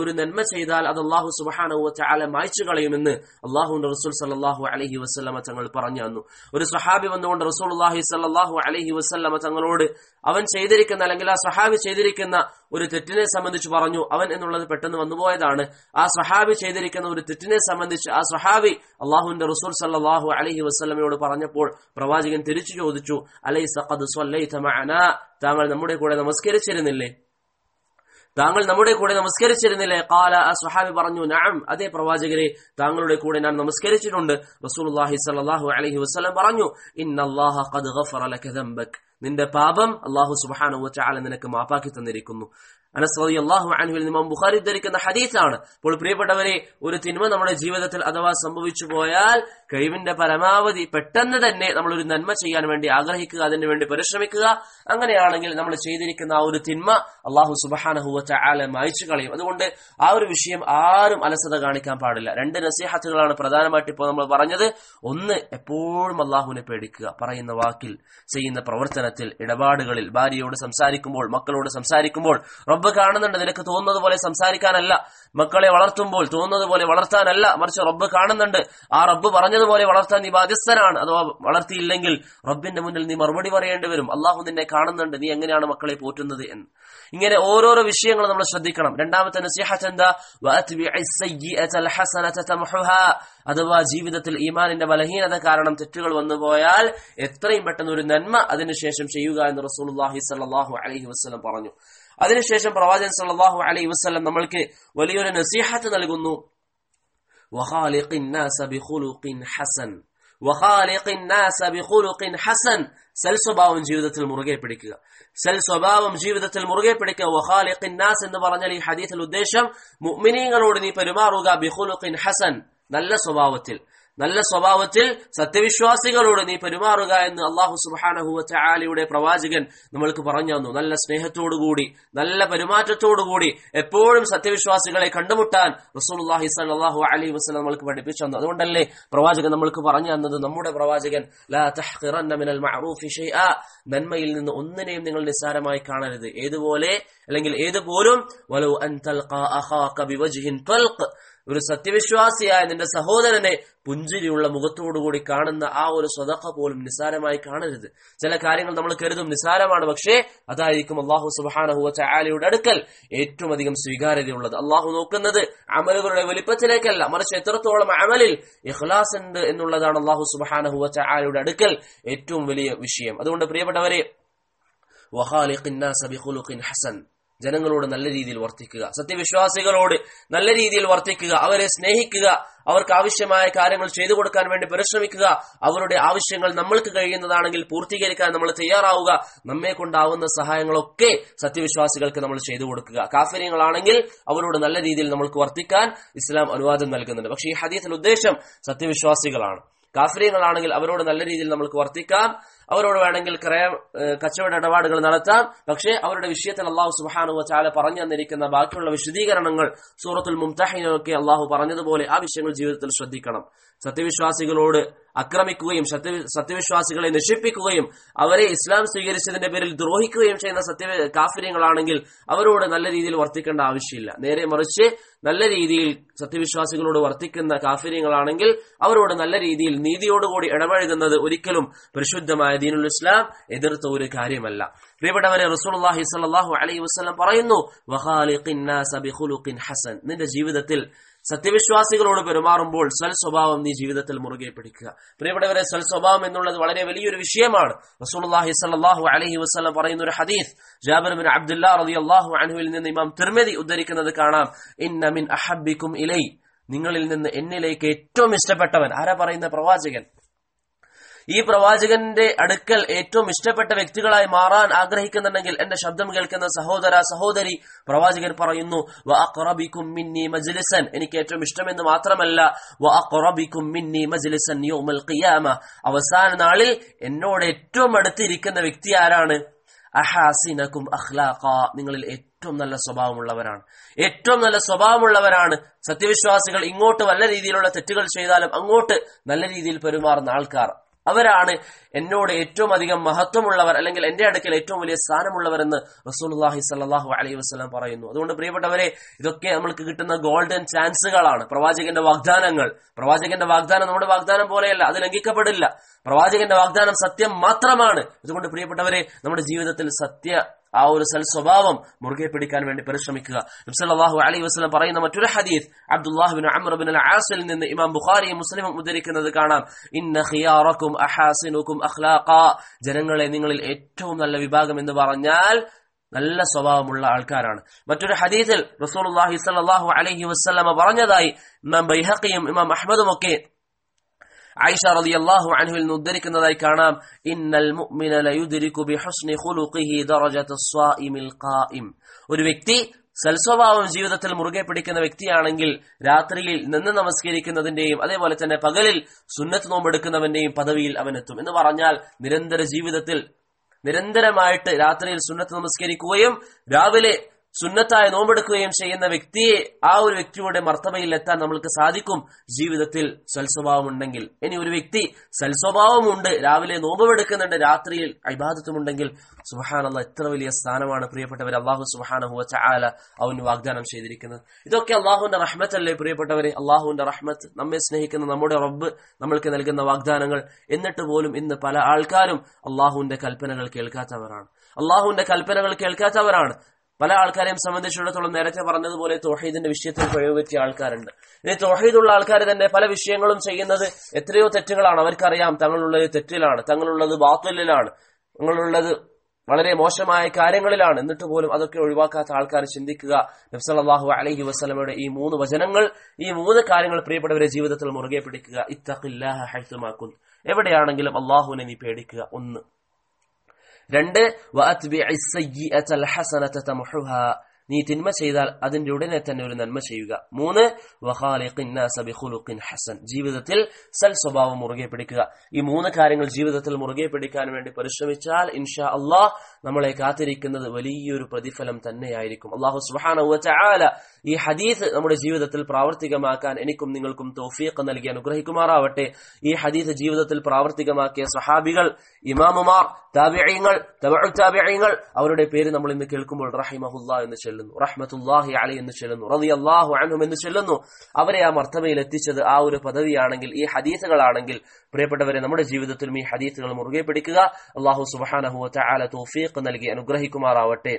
ചെയ്താൽ അത് അള്ളാഹു സുബാനഹു ചാല മായ്ച്ചു കളയുമെന്ന് അള്ളാഹുന്റെ റസൂൽ സല്ലാഹു അലഹി വസ്ലമ തങ്ങൾ പറഞ്ഞു തന്നു ഒരു സഹാബി വന്നുകൊണ്ട് റസൂൽ അള്ളാഹി സല്ലാഹു അലഹി വസ്ലമ തങ്ങളോട് അവൻ ചെയ്തിരിക്കുന്ന അല്ലെങ്കിൽ ആ സഹാബി ചെയ്തിരിക്കുന്ന ഒരു തെറ്റിനെ സംബന്ധിച്ച് പറഞ്ഞു അവൻ എന്നുള്ളത് പെട്ടെന്ന് വന്നുപോയതാണ് ആ സഹാബി ചെയ്തിരിക്കുന്ന ഒരു തെറ്റിനെ സംബന്ധിച്ച് ആ സഹാബി അള്ളാഹുവിന്റെ റസൂൽ സല്ലാഹു അലഹി വസ്ലമയോട് പറഞ്ഞപ്പോൾ പ്രവാചകൻ തിരിച്ചു ചോദിച്ചു അലൈ സഖദ് താങ്കൾ നമ്മുടെ കൂടെ നമസ്കരിച്ചിരുന്നില്ലേ താങ്കൾ നമ്മുടെ കൂടെ നമസ്കരിച്ചിരുന്നില്ലേ കാല ആ സുഹാബി പറഞ്ഞു നാം അതേ പ്രവാചകരെ താങ്കളുടെ കൂടെ ഞാൻ നമസ്കരിച്ചിട്ടുണ്ട് റസൂലുള്ളാഹി സ്വല്ലല്ലാഹു അലൈഹി വസല്ലം പറഞ്ഞു ഇന്നല്ലാഹ ഖദ് ഗഫറ ലക ദംബക് നിന്റെ പാപം അല്ലാഹു സുബ്ഹാനഹു വതആല നിനക്ക് മാപ്പാക്കി തന്നിരിക്കുന്നു അനസ് റളിയല്ലാഹു അൻഹുവിൽ ഇമാം ബുഖാരി ധരിക്കുന്ന ഹദീസാണ് അപ്പോൾ പ്രിയപ്പെട്ടവരെ ഒരു തിന്മ നമ്മുടെ ജീവിതത്തിൽ അഥവാ സംഭവിച്ചു പോയാൽ കഴിവിന്റെ പരമാവധി പെട്ടെന്ന് തന്നെ നമ്മൾ ഒരു നന്മ ചെയ്യാൻ വേണ്ടി ആഗ്രഹിക്കുക അതിനു വേണ്ടി പരിശ്രമിക്കുക അങ്ങനെയാണെങ്കിൽ നമ്മൾ ചെയ്തിരിക്കുന്ന ആ ഒരു തിന്മ അള്ളാഹു സുബഹാനഹുവറ്റ ആലെ മായച്ചു കളയും അതുകൊണ്ട് ആ ഒരു വിഷയം ആരും അലസത കാണിക്കാൻ പാടില്ല രണ്ട് നസീഹത്തുകളാണ് പ്രധാനമായിട്ട് ഇപ്പോൾ നമ്മൾ പറഞ്ഞത് ഒന്ന് എപ്പോഴും അള്ളാഹുവിനെ പേടിക്കുക പറയുന്ന വാക്കിൽ ചെയ്യുന്ന പ്രവർത്തനത്തിൽ ഇടപാടുകളിൽ ഭാര്യയോട് സംസാരിക്കുമ്പോൾ മക്കളോട് സംസാരിക്കുമ്പോൾ റബ്ബ് കാണുന്നുണ്ട് നിനക്ക് തോന്നുന്നത് പോലെ സംസാരിക്കാനല്ല മക്കളെ വളർത്തുമ്പോൾ തോന്നുന്നത് പോലെ വളർത്താനല്ല മറിച്ച് റബ്ബ് കാണുന്നുണ്ട് ആ റബ്ബ് പറഞ്ഞതുപോലെ വളർത്താൻ നീ ബാധ്യസ്ഥനാണ് അഥവാ വളർത്തിയില്ലെങ്കിൽ റബ്ബിന്റെ മുന്നിൽ നീ മറുപടി പറയേണ്ടി വരും അള്ളാഹു നിന്നെ കാണുന്നുണ്ട് നീ എങ്ങനെയാണ് മക്കളെ പോറ്റുന്നത് എന്ന് ഇങ്ങനെ ഓരോരോ വിഷയങ്ങൾ നമ്മൾ ശ്രദ്ധിക്കണം രണ്ടാമത്തെ നസീഹത്ത് എന്താ അഥവാ ജീവിതത്തിൽ ഈമാനിന്റെ ബലഹീനത കാരണം തെറ്റുകൾ വന്നുപോയാൽ എത്രയും പെട്ടെന്ന് ഒരു നന്മ അതിനുശേഷം ചെയ്യുക എന്ന് റസൂലുള്ളാഹി സ്വല്ലല്ലാഹു അലൈഹി വസല്ലം പറഞ്ഞു അതിനുശേഷം പ്രവാചകൻ സല്ലല്ലാഹു അലൈഹി വസല്ലം നമ്മൾക്ക് വലിയൊരു നസീഹത്ത് നൽകുന്നു ഹസൻ ഹസൻ സെൽ സ്വഭാവം ജീവിതത്തിൽ മുറുകെ പിടിക്കുക സെൽ സ്വഭാവം ജീവിതത്തിൽ മുറുകെ പിടിക്കുക വഹാലിഖിന്നാസ് എന്ന് പറഞ്ഞാൽ ഈ ഹദീസിൽ ഉദ്ദേശം മുഅ്മിനീങ്ങളോട് നീ പെരുമാറുക ബിഖുലുഖിൻ ഹസൻ നല്ല സ്വഭാവത്തിൽ നല്ല സ്വഭാവത്തിൽ സത്യവിശ്വാസികളോട് നീ പെരുമാറുക എന്ന് അള്ളാഹു സുബാനഹുവ ചാലിയുടെ പ്രവാചകൻ നമ്മൾക്ക് പറഞ്ഞു തന്നു നല്ല സ്നേഹത്തോടുകൂടി നല്ല പെരുമാറ്റത്തോടുകൂടി എപ്പോഴും സത്യവിശ്വാസികളെ കണ്ടുമുട്ടാൻ റസൂൽഹി സലാഹു അലൈഹി വസ്ലം നമ്മൾക്ക് പഠിപ്പിച്ചു തന്നു അതുകൊണ്ടല്ലേ പ്രവാചകൻ നമ്മൾക്ക് പറഞ്ഞു തന്നത് നമ്മുടെ പ്രവാചകൻ നന്മയിൽ നിന്ന് ഒന്നിനെയും നിങ്ങൾ നിസ്സാരമായി കാണരുത് ഏതുപോലെ അല്ലെങ്കിൽ ഏതുപോലും ഒരു സത്യവിശ്വാസിയായ നിന്റെ സഹോദരനെ പുഞ്ചിരിയുള്ള മുഖത്തോടുകൂടി കാണുന്ന ആ ഒരു സ്വതക്ക പോലും നിസാരമായി കാണരുത് ചില കാര്യങ്ങൾ നമ്മൾ കരുതും നിസാരമാണ് പക്ഷേ അതായിരിക്കും അള്ളാഹു സുബാനഹുവ ചായാലയുടെ അടുക്കൽ ഏറ്റവും അധികം സ്വീകാര്യതയുള്ളത് അള്ളാഹു നോക്കുന്നത് അമലുകളുടെ വലിപ്പത്തിലേക്കല്ല മറിച്ച് എത്രത്തോളം അമലിൽ ഇഖ്ലാസ് ഉണ്ട് എന്നുള്ളതാണ് അള്ളാഹു സുബാനഹുവ ചായാലയുടെ അടുക്കൽ ഏറ്റവും വലിയ വിഷയം അതുകൊണ്ട് പ്രിയപ്പെട്ടവരെ ഹസൻ ജനങ്ങളോട് നല്ല രീതിയിൽ വർത്തിക്കുക സത്യവിശ്വാസികളോട് നല്ല രീതിയിൽ വർത്തിക്കുക അവരെ സ്നേഹിക്കുക അവർക്ക് ആവശ്യമായ കാര്യങ്ങൾ ചെയ്തു കൊടുക്കാൻ വേണ്ടി പരിശ്രമിക്കുക അവരുടെ ആവശ്യങ്ങൾ നമ്മൾക്ക് കഴിയുന്നതാണെങ്കിൽ പൂർത്തീകരിക്കാൻ നമ്മൾ തയ്യാറാവുക നമ്മെ കൊണ്ടാവുന്ന സഹായങ്ങളൊക്കെ സത്യവിശ്വാസികൾക്ക് നമ്മൾ ചെയ്തു കൊടുക്കുക കാഫര്യങ്ങളാണെങ്കിൽ അവരോട് നല്ല രീതിയിൽ നമ്മൾക്ക് വർത്തിക്കാൻ ഇസ്ലാം അനുവാദം നൽകുന്നുണ്ട് പക്ഷേ ഈ ഹദീസിൽ ഉദ്ദേശം സത്യവിശ്വാസികളാണ് കാഫര്യങ്ങളാണെങ്കിൽ അവരോട് നല്ല രീതിയിൽ നമ്മൾക്ക് വർത്തിക്കാം അവരോട് വേണമെങ്കിൽ ക്രയ കച്ചവട ഇടപാടുകൾ നടത്താം പക്ഷേ അവരുടെ വിഷയത്തിൽ അള്ളാഹു സുബാനു ചാല പറഞ്ഞു തന്നിരിക്കുന്ന ബാക്കിയുള്ള വിശദീകരണങ്ങൾ സൂറത്തുൽ മുംതഹിനൊക്കെ അള്ളാഹു പറഞ്ഞതുപോലെ ആ വിഷയങ്ങൾ ജീവിതത്തിൽ ശ്രദ്ധിക്കണം സത്യവിശ്വാസികളോട് ആക്രമിക്കുകയും സത്യ സത്യവിശ്വാസികളെ നശിപ്പിക്കുകയും അവരെ ഇസ്ലാം സ്വീകരിച്ചതിന്റെ പേരിൽ ദ്രോഹിക്കുകയും ചെയ്യുന്ന സത്യ കാഫര്യങ്ങളാണെങ്കിൽ അവരോട് നല്ല രീതിയിൽ വർത്തിക്കേണ്ട ആവശ്യമില്ല നേരെ മറിച്ച് നല്ല രീതിയിൽ സത്യവിശ്വാസികളോട് വർത്തിക്കുന്ന കാഫര്യങ്ങളാണെങ്കിൽ അവരോട് നല്ല രീതിയിൽ നീതിയോടുകൂടി ഇടപഴകുന്നത് ഒരിക്കലും പരിശുദ്ധമായ ദീനുൽ ഇസ്ലാം എതിർത്ത ഒരു കാര്യമല്ല പ്രിയപ്പെട്ടവരെ റസൂലുള്ളാഹി സ്വല്ലല്ലാഹു അലൈഹി വസല്ലം പറയുന്നു വഖാലിഖിൻ നാസ ബിഖുലുഖിൻ ഹസൻ നിന്റെ ജീവിതത്തിൽ സത്യവിശ്വാസികളോട് പെരുമാറുമ്പോൾ സൽ സ്വഭാവം നീ ജീവിതത്തിൽ മുറുകെ പിടിക്കുക പ്രിയപ്പെട്ടവരെ സൽ സ്വഭാവം എന്നുള്ളത് വളരെ വലിയൊരു വിഷയമാണ് റസൂലുള്ളാഹി സ്വല്ലല്ലാഹു അലൈഹി വസല്ലം പറയുന്ന ഒരു ഹദീസ് ജാബിർ ബിൻ അബ്ദുല്ലാ റളിയല്ലാഹു അൻഹുവിൽ നിന്ന് ഇമാം തിർമിദി ഉദ്ധരിക്കുന്നത് കാണാം ഇന്ന മിൻ അഹബ്ബിക്കും ഇലൈ നിങ്ങളിൽ നിന്ന് എന്നിലേക്ക് ഏറ്റവും ഇഷ്ടപ്പെട്ടവൻ ആരാ പറയുന്ന പ്രവാചകൻ ഈ പ്രവാചകന്റെ അടുക്കൽ ഏറ്റവും ഇഷ്ടപ്പെട്ട വ്യക്തികളായി മാറാൻ ആഗ്രഹിക്കുന്നുണ്ടെങ്കിൽ എന്റെ ശബ്ദം കേൾക്കുന്ന സഹോദര സഹോദരി പ്രവാചകൻ പറയുന്നു മിന്നി മജ്ലിസൻ എനിക്ക് ഏറ്റവും ഇഷ്ടമെന്ന് മാത്രമല്ല മിന്നി മജ്ലിസൻ യൗമൽ ഖിയാമ അവസാന നാളിൽ എന്നോട് ഏറ്റവും അടുത്തിരിക്കുന്ന വ്യക്തി ആരാണ് അഹാസിനക്കും അഖ്ലാഖ നിങ്ങളിൽ ഏറ്റവും നല്ല സ്വഭാവമുള്ളവരാണ് ഏറ്റവും നല്ല സ്വഭാവമുള്ളവരാണ് സത്യവിശ്വാസികൾ ഇങ്ങോട്ട് നല്ല രീതിയിലുള്ള തെറ്റുകൾ ചെയ്താലും അങ്ങോട്ട് നല്ല രീതിയിൽ പെരുമാറുന്ന ആൾക്കാർ അവരാണ് എന്നോട് ഏറ്റവും അധികം മഹത്വമുള്ളവർ അല്ലെങ്കിൽ എന്റെ അടുക്കൽ ഏറ്റവും വലിയ സ്ഥാനമുള്ളവർ എന്ന് റസൂലുള്ളാഹി സ്വല്ലല്ലാഹു അലൈഹി വസല്ലം പറയുന്നു അതുകൊണ്ട് പ്രിയപ്പെട്ടവരെ ഇതൊക്കെ നമ്മൾക്ക് കിട്ടുന്ന ഗോൾഡൻ ചാൻസുകളാണ് പ്രവാചകന്റെ വാഗ്ദാനങ്ങൾ പ്രവാചകന്റെ വാഗ്ദാനം നമ്മുടെ വാഗ്ദാനം പോലെയല്ല അത് ലംഘിക്കപ്പെടില്ല പ്രവാചകന്റെ വാഗ്ദാനം സത്യം മാത്രമാണ് അതുകൊണ്ട് പ്രിയപ്പെട്ടവരെ നമ്മുടെ ജീവിതത്തിൽ സത്യ ആ ഒരു സൽ സ്വഭാവം മുറുകെ പിടിക്കാൻ വേണ്ടി പരിശ്രമിക്കുക നബ്സല്ലാഹു അലൈഹി വസ്ലം പറയുന്ന മറ്റൊരു ഹദീസ് അബ്ദുല്ലാഹിബിൻ അമർബിൻ ആസിൽ നിന്ന് ഇമാം ബുഖാരിയും മുസ്ലിമും ഉദ്ധരിക്കുന്നത് കാണാം ഇന്ന ഖിയാറക്കും അഹാസിനുക്കും അഖ്ലാഖ ജനങ്ങളെ നിങ്ങളിൽ ഏറ്റവും നല്ല വിഭാഗം എന്ന് പറഞ്ഞാൽ നല്ല സ്വഭാവമുള്ള ആൾക്കാരാണ് മറ്റൊരു ഹദീസിൽ റസൂലുള്ളാഹി സ്വല്ലല്ലാഹു അലൈഹി വസല്ലമ പറഞ്ഞതായി ഇമാം ബൈഹഖിയും ഇമാം അഹ്മദും ഒക്കെ ആയിഷ റളിയല്ലാഹു അൻഹുവിൽ നിന്ന് ഉദ്ധരിക്കുന്നതായി കാണാം ഇന്നൽ മുഅ്മിന ലയുദ്രികു ബിഹുസ്നി ഖുലുഖിഹി ദറജത സ്വായിമിൽ ഖായിം ഒരു വ്യക്തി സൽസ്വഭാവം ജീവിതത്തിൽ മുറുകെ പിടിക്കുന്ന വ്യക്തിയാണെങ്കിൽ രാത്രിയിൽ നിന്ന് നമസ്കരിക്കുന്നതിന്റെയും അതേപോലെ തന്നെ പകലിൽ സുന്നത്ത് നോമ്പെടുക്കുന്നവന്റെയും പദവിയിൽ അവനെത്തും എന്ന് പറഞ്ഞാൽ നിരന്തര ജീവിതത്തിൽ നിരന്തരമായിട്ട് രാത്രിയിൽ സുന്നത്ത് നമസ്കരിക്കുകയും രാവിലെ സുന്നത്തായ നോമ്പെടുക്കുകയും ചെയ്യുന്ന വ്യക്തിയെ ആ ഒരു വ്യക്തിയുടെ മർത്തബയിൽ എത്താൻ നമ്മൾക്ക് സാധിക്കും ജീവിതത്തിൽ സൽസ്വഭാവമുണ്ടെങ്കിൽ ഇനി ഒരു വ്യക്തി സൽസ്വഭാവമുണ്ട് രാവിലെ നോമ്പെടുക്കുന്നുണ്ട് രാത്രിയിൽ അഭിബാധത്തുമുണ്ടെങ്കിൽ സുബഹാനല്ല എത്ര വലിയ സ്ഥാനമാണ് പ്രിയപ്പെട്ടവർ അള്ളാഹു സുബഹാനഹുവ ചാല അവന് വാഗ്ദാനം ചെയ്തിരിക്കുന്നത് ഇതൊക്കെ അള്ളാഹുവിന്റെ റഹ്മത്തല്ലേ പ്രിയപ്പെട്ടവരെ അള്ളാഹുവിന്റെ റഹ്മത്ത് നമ്മെ സ്നേഹിക്കുന്ന നമ്മുടെ റബ്ബ് നമ്മൾക്ക് നൽകുന്ന വാഗ്ദാനങ്ങൾ എന്നിട്ട് പോലും ഇന്ന് പല ആൾക്കാരും അള്ളാഹുവിന്റെ കൽപ്പനകൾ കേൾക്കാത്തവരാണ് അള്ളാഹുവിന്റെ കൽപ്പനകൾ കേൾക്കാത്തവരാണ് പല ആൾക്കാരെയും സംബന്ധിച്ചിടത്തോളം നേരത്തെ പറഞ്ഞതുപോലെ തോഹീദിന്റെ വിഷയത്തിൽ പ്രയോഗിച്ച ആൾക്കാരുണ്ട് ഇനി തോഹീദുള്ള ആൾക്കാർ തന്നെ പല വിഷയങ്ങളും ചെയ്യുന്നത് എത്രയോ തെറ്റുകളാണ് അവർക്കറിയാം തങ്ങളുള്ളത് തെറ്റിലാണ് തങ്ങളുള്ളത് ബാത്തുലിലാണ് തങ്ങളുള്ളത് വളരെ മോശമായ കാര്യങ്ങളിലാണ് എന്നിട്ട് പോലും അതൊക്കെ ഒഴിവാക്കാത്ത ആൾക്കാർ ചിന്തിക്കുക നബ്സല്ലാഹു അലഹി വസ്ലമയുടെ ഈ മൂന്ന് വചനങ്ങൾ ഈ മൂന്ന് കാര്യങ്ങൾ പ്രിയപ്പെട്ടവരെ ജീവിതത്തിൽ മുറുകെ പിടിക്കുക ഇത്തഖില്ലാഹ ഹൈത്തുമാക്കും എവിടെയാണെങ്കിലും അള്ളാഹുവിനെ നീ പേടിക്കുക ഒന്ന് രണ്ട് നീ തിന്മ ചെയ്താൽ അതിന്റെ ഉടനെ തന്നെ ഒരു നന്മ ചെയ്യുക മൂന്ന് ഹസൻ ജീവിതത്തിൽ സൽ സ്വഭാവം മുറുകെ പിടിക്കുക ഈ മൂന്ന് കാര്യങ്ങൾ ജീവിതത്തിൽ മുറുകെ പിടിക്കാൻ വേണ്ടി പരിശ്രമിച്ചാൽ ഇൻഷാ അള്ളാഹ് നമ്മളെ കാത്തിരിക്കുന്നത് വലിയൊരു പ്രതിഫലം തന്നെയായിരിക്കും അള്ളാഹു സുബാന ഈ ഹദീസ് നമ്മുടെ ജീവിതത്തിൽ പ്രാവർത്തികമാക്കാൻ എനിക്കും നിങ്ങൾക്കും തൗഫീഖ് നൽകി അനുഗ്രഹിക്കുമാറാവട്ടെ ഈ ഹദീസ് ജീവിതത്തിൽ പ്രാവർത്തികമാക്കിയ സഹാബികൾ ഇമാമുമാർ താബിയങ്ങൾ താബിയങ്ങൾ അവരുടെ പേര് നമ്മൾ ഇന്ന് കേൾക്കുമ്പോൾ റഹിമഹുല്ല എന്ന് ചെല്ലുന്നു റഹ്മത്തുല്ലാഹി അലി എന്ന് ചെല്ലുന്നു റതി അള്ളാഹു അൻഹും എന്ന് ചെല്ലുന്നു അവരെ ആ മർത്തബയിൽ എത്തിച്ചത് ആ ഒരു പദവിയാണെങ്കിൽ ഈ ഹദീസുകളാണെങ്കിൽ പ്രിയപ്പെട്ടവരെ നമ്മുടെ ജീവിതത്തിലും ഈ ഹദീസുകൾ മുറുകെ പിടിക്കുക അള്ളാഹു സുബാനഹു ചാല തൗഫീഖ് നൽകി അനുഗ്രഹിക്കുമാറാവട്ടെ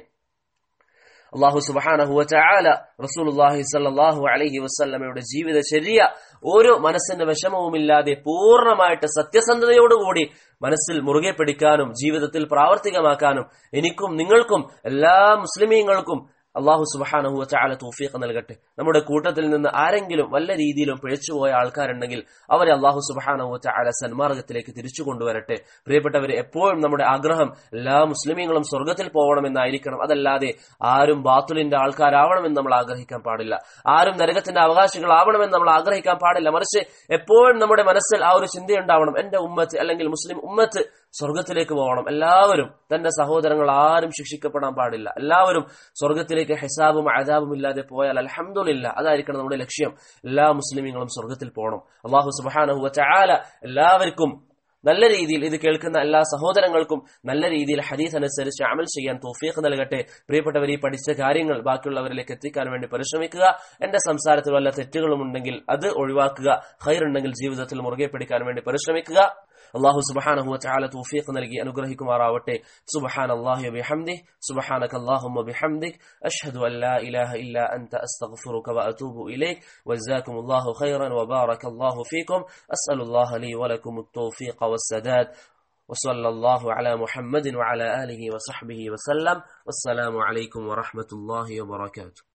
അള്ളാഹു സുബാനഹുവ ചാല റസൂലുല്ലാഹി സല്ലാഹു അലഹി വസ്ല്ലമയുടെ ജീവിതചര്യ ഓരോ മനസ്സിന് വിഷമവുമില്ലാതെ പൂർണ്ണമായിട്ട് സത്യസന്ധതയോടുകൂടി മനസ്സിൽ മുറുകെ പിടിക്കാനും ജീവിതത്തിൽ പ്രാവർത്തികമാക്കാനും എനിക്കും നിങ്ങൾക്കും എല്ലാ മുസ്ലിമീങ്ങൾക്കും അള്ളാഹു സുബാനഹു ചാല തൗഫീഖ് നൽകട്ടെ നമ്മുടെ കൂട്ടത്തിൽ നിന്ന് ആരെങ്കിലും വല്ല രീതിയിലും പിഴച്ചുപോയ ആൾക്കാരുണ്ടെങ്കിൽ അവരെ അള്ളാഹു സുബാനഹു ചാല സന്മാർഗത്തിലേക്ക് തിരിച്ചു കൊണ്ടുവരട്ടെ പ്രിയപ്പെട്ടവരെ എപ്പോഴും നമ്മുടെ ആഗ്രഹം എല്ലാ മുസ്ലിമീങ്ങളും സ്വർഗത്തിൽ പോകണമെന്നായിരിക്കണം അതല്ലാതെ ആരും ബാത്തുലിന്റെ ആൾക്കാരാവണമെന്ന് നമ്മൾ ആഗ്രഹിക്കാൻ പാടില്ല ആരും നരകത്തിന്റെ അവകാശികളാവണമെന്ന് നമ്മൾ ആഗ്രഹിക്കാൻ പാടില്ല മറിച്ച് എപ്പോഴും നമ്മുടെ മനസ്സിൽ ആ ഒരു ചിന്തയുണ്ടാവണം എന്റെ ഉമ്മത്ത് അല്ലെങ്കിൽ മുസ്ലിം ഉമ്മത്ത് സ്വർഗത്തിലേക്ക് പോകണം എല്ലാവരും തന്റെ സഹോദരങ്ങൾ ആരും ശിക്ഷിക്കപ്പെടാൻ പാടില്ല എല്ലാവരും സ്വർഗത്തിലേക്ക് ഹിസാബും അതാബും ഇല്ലാതെ പോയാൽ അലഹമില്ല അതായിരിക്കണം നമ്മുടെ ലക്ഷ്യം എല്ലാ മുസ്ലിമീങ്ങളും സ്വർഗത്തിൽ പോകണം അള്ളാഹു സുബാനഹു ചാല എല്ലാവർക്കും നല്ല രീതിയിൽ ഇത് കേൾക്കുന്ന എല്ലാ സഹോദരങ്ങൾക്കും നല്ല രീതിയിൽ ഹദീസ് അനുസരിച്ച് അമൽ ചെയ്യാൻ തോഫീഖ് നൽകട്ടെ പ്രിയപ്പെട്ടവർ ഈ പഠിച്ച കാര്യങ്ങൾ ബാക്കിയുള്ളവരിലേക്ക് എത്തിക്കാൻ വേണ്ടി പരിശ്രമിക്കുക എന്റെ സംസാരത്തിൽ വല്ല തെറ്റുകളും ഉണ്ടെങ്കിൽ അത് ഒഴിവാക്കുക ഹൈറുണ്ടെങ്കിൽ ജീവിതത്തിൽ മുറുകെ പിടിക്കാൻ വേണ്ടി പരിശ്രമിക്കുക അള്ളാഹു സുബഹാനഹു വതആല തൗഫീഖ് നൽകി അനുഗ്രഹിക്കുമാറാവട്ടെ സുബ്ഹാനല്ലാഹി വബിഹംദിഹി സുബ്ഹാനക അല്ലാഹുമ്മ ബിഹംദിക് അഷ്ഹദു അൻ ലാ ഇലാഹ ഇല്ലാ അൻത അസ്തഗ്ഫിറുക വഅതൂബു ഇലൈക് വജസാകുമുല്ലാഹു ഖൈറൻ വബാറകല്ലാഹു ഫീകും അസ്അലുല്ലാഹ ലി വലക്കും التوفيق والسداد وصلى الله على محمد وعلى آله وصحبه وسلم والسلام عليكم ورحمة الله وبركاته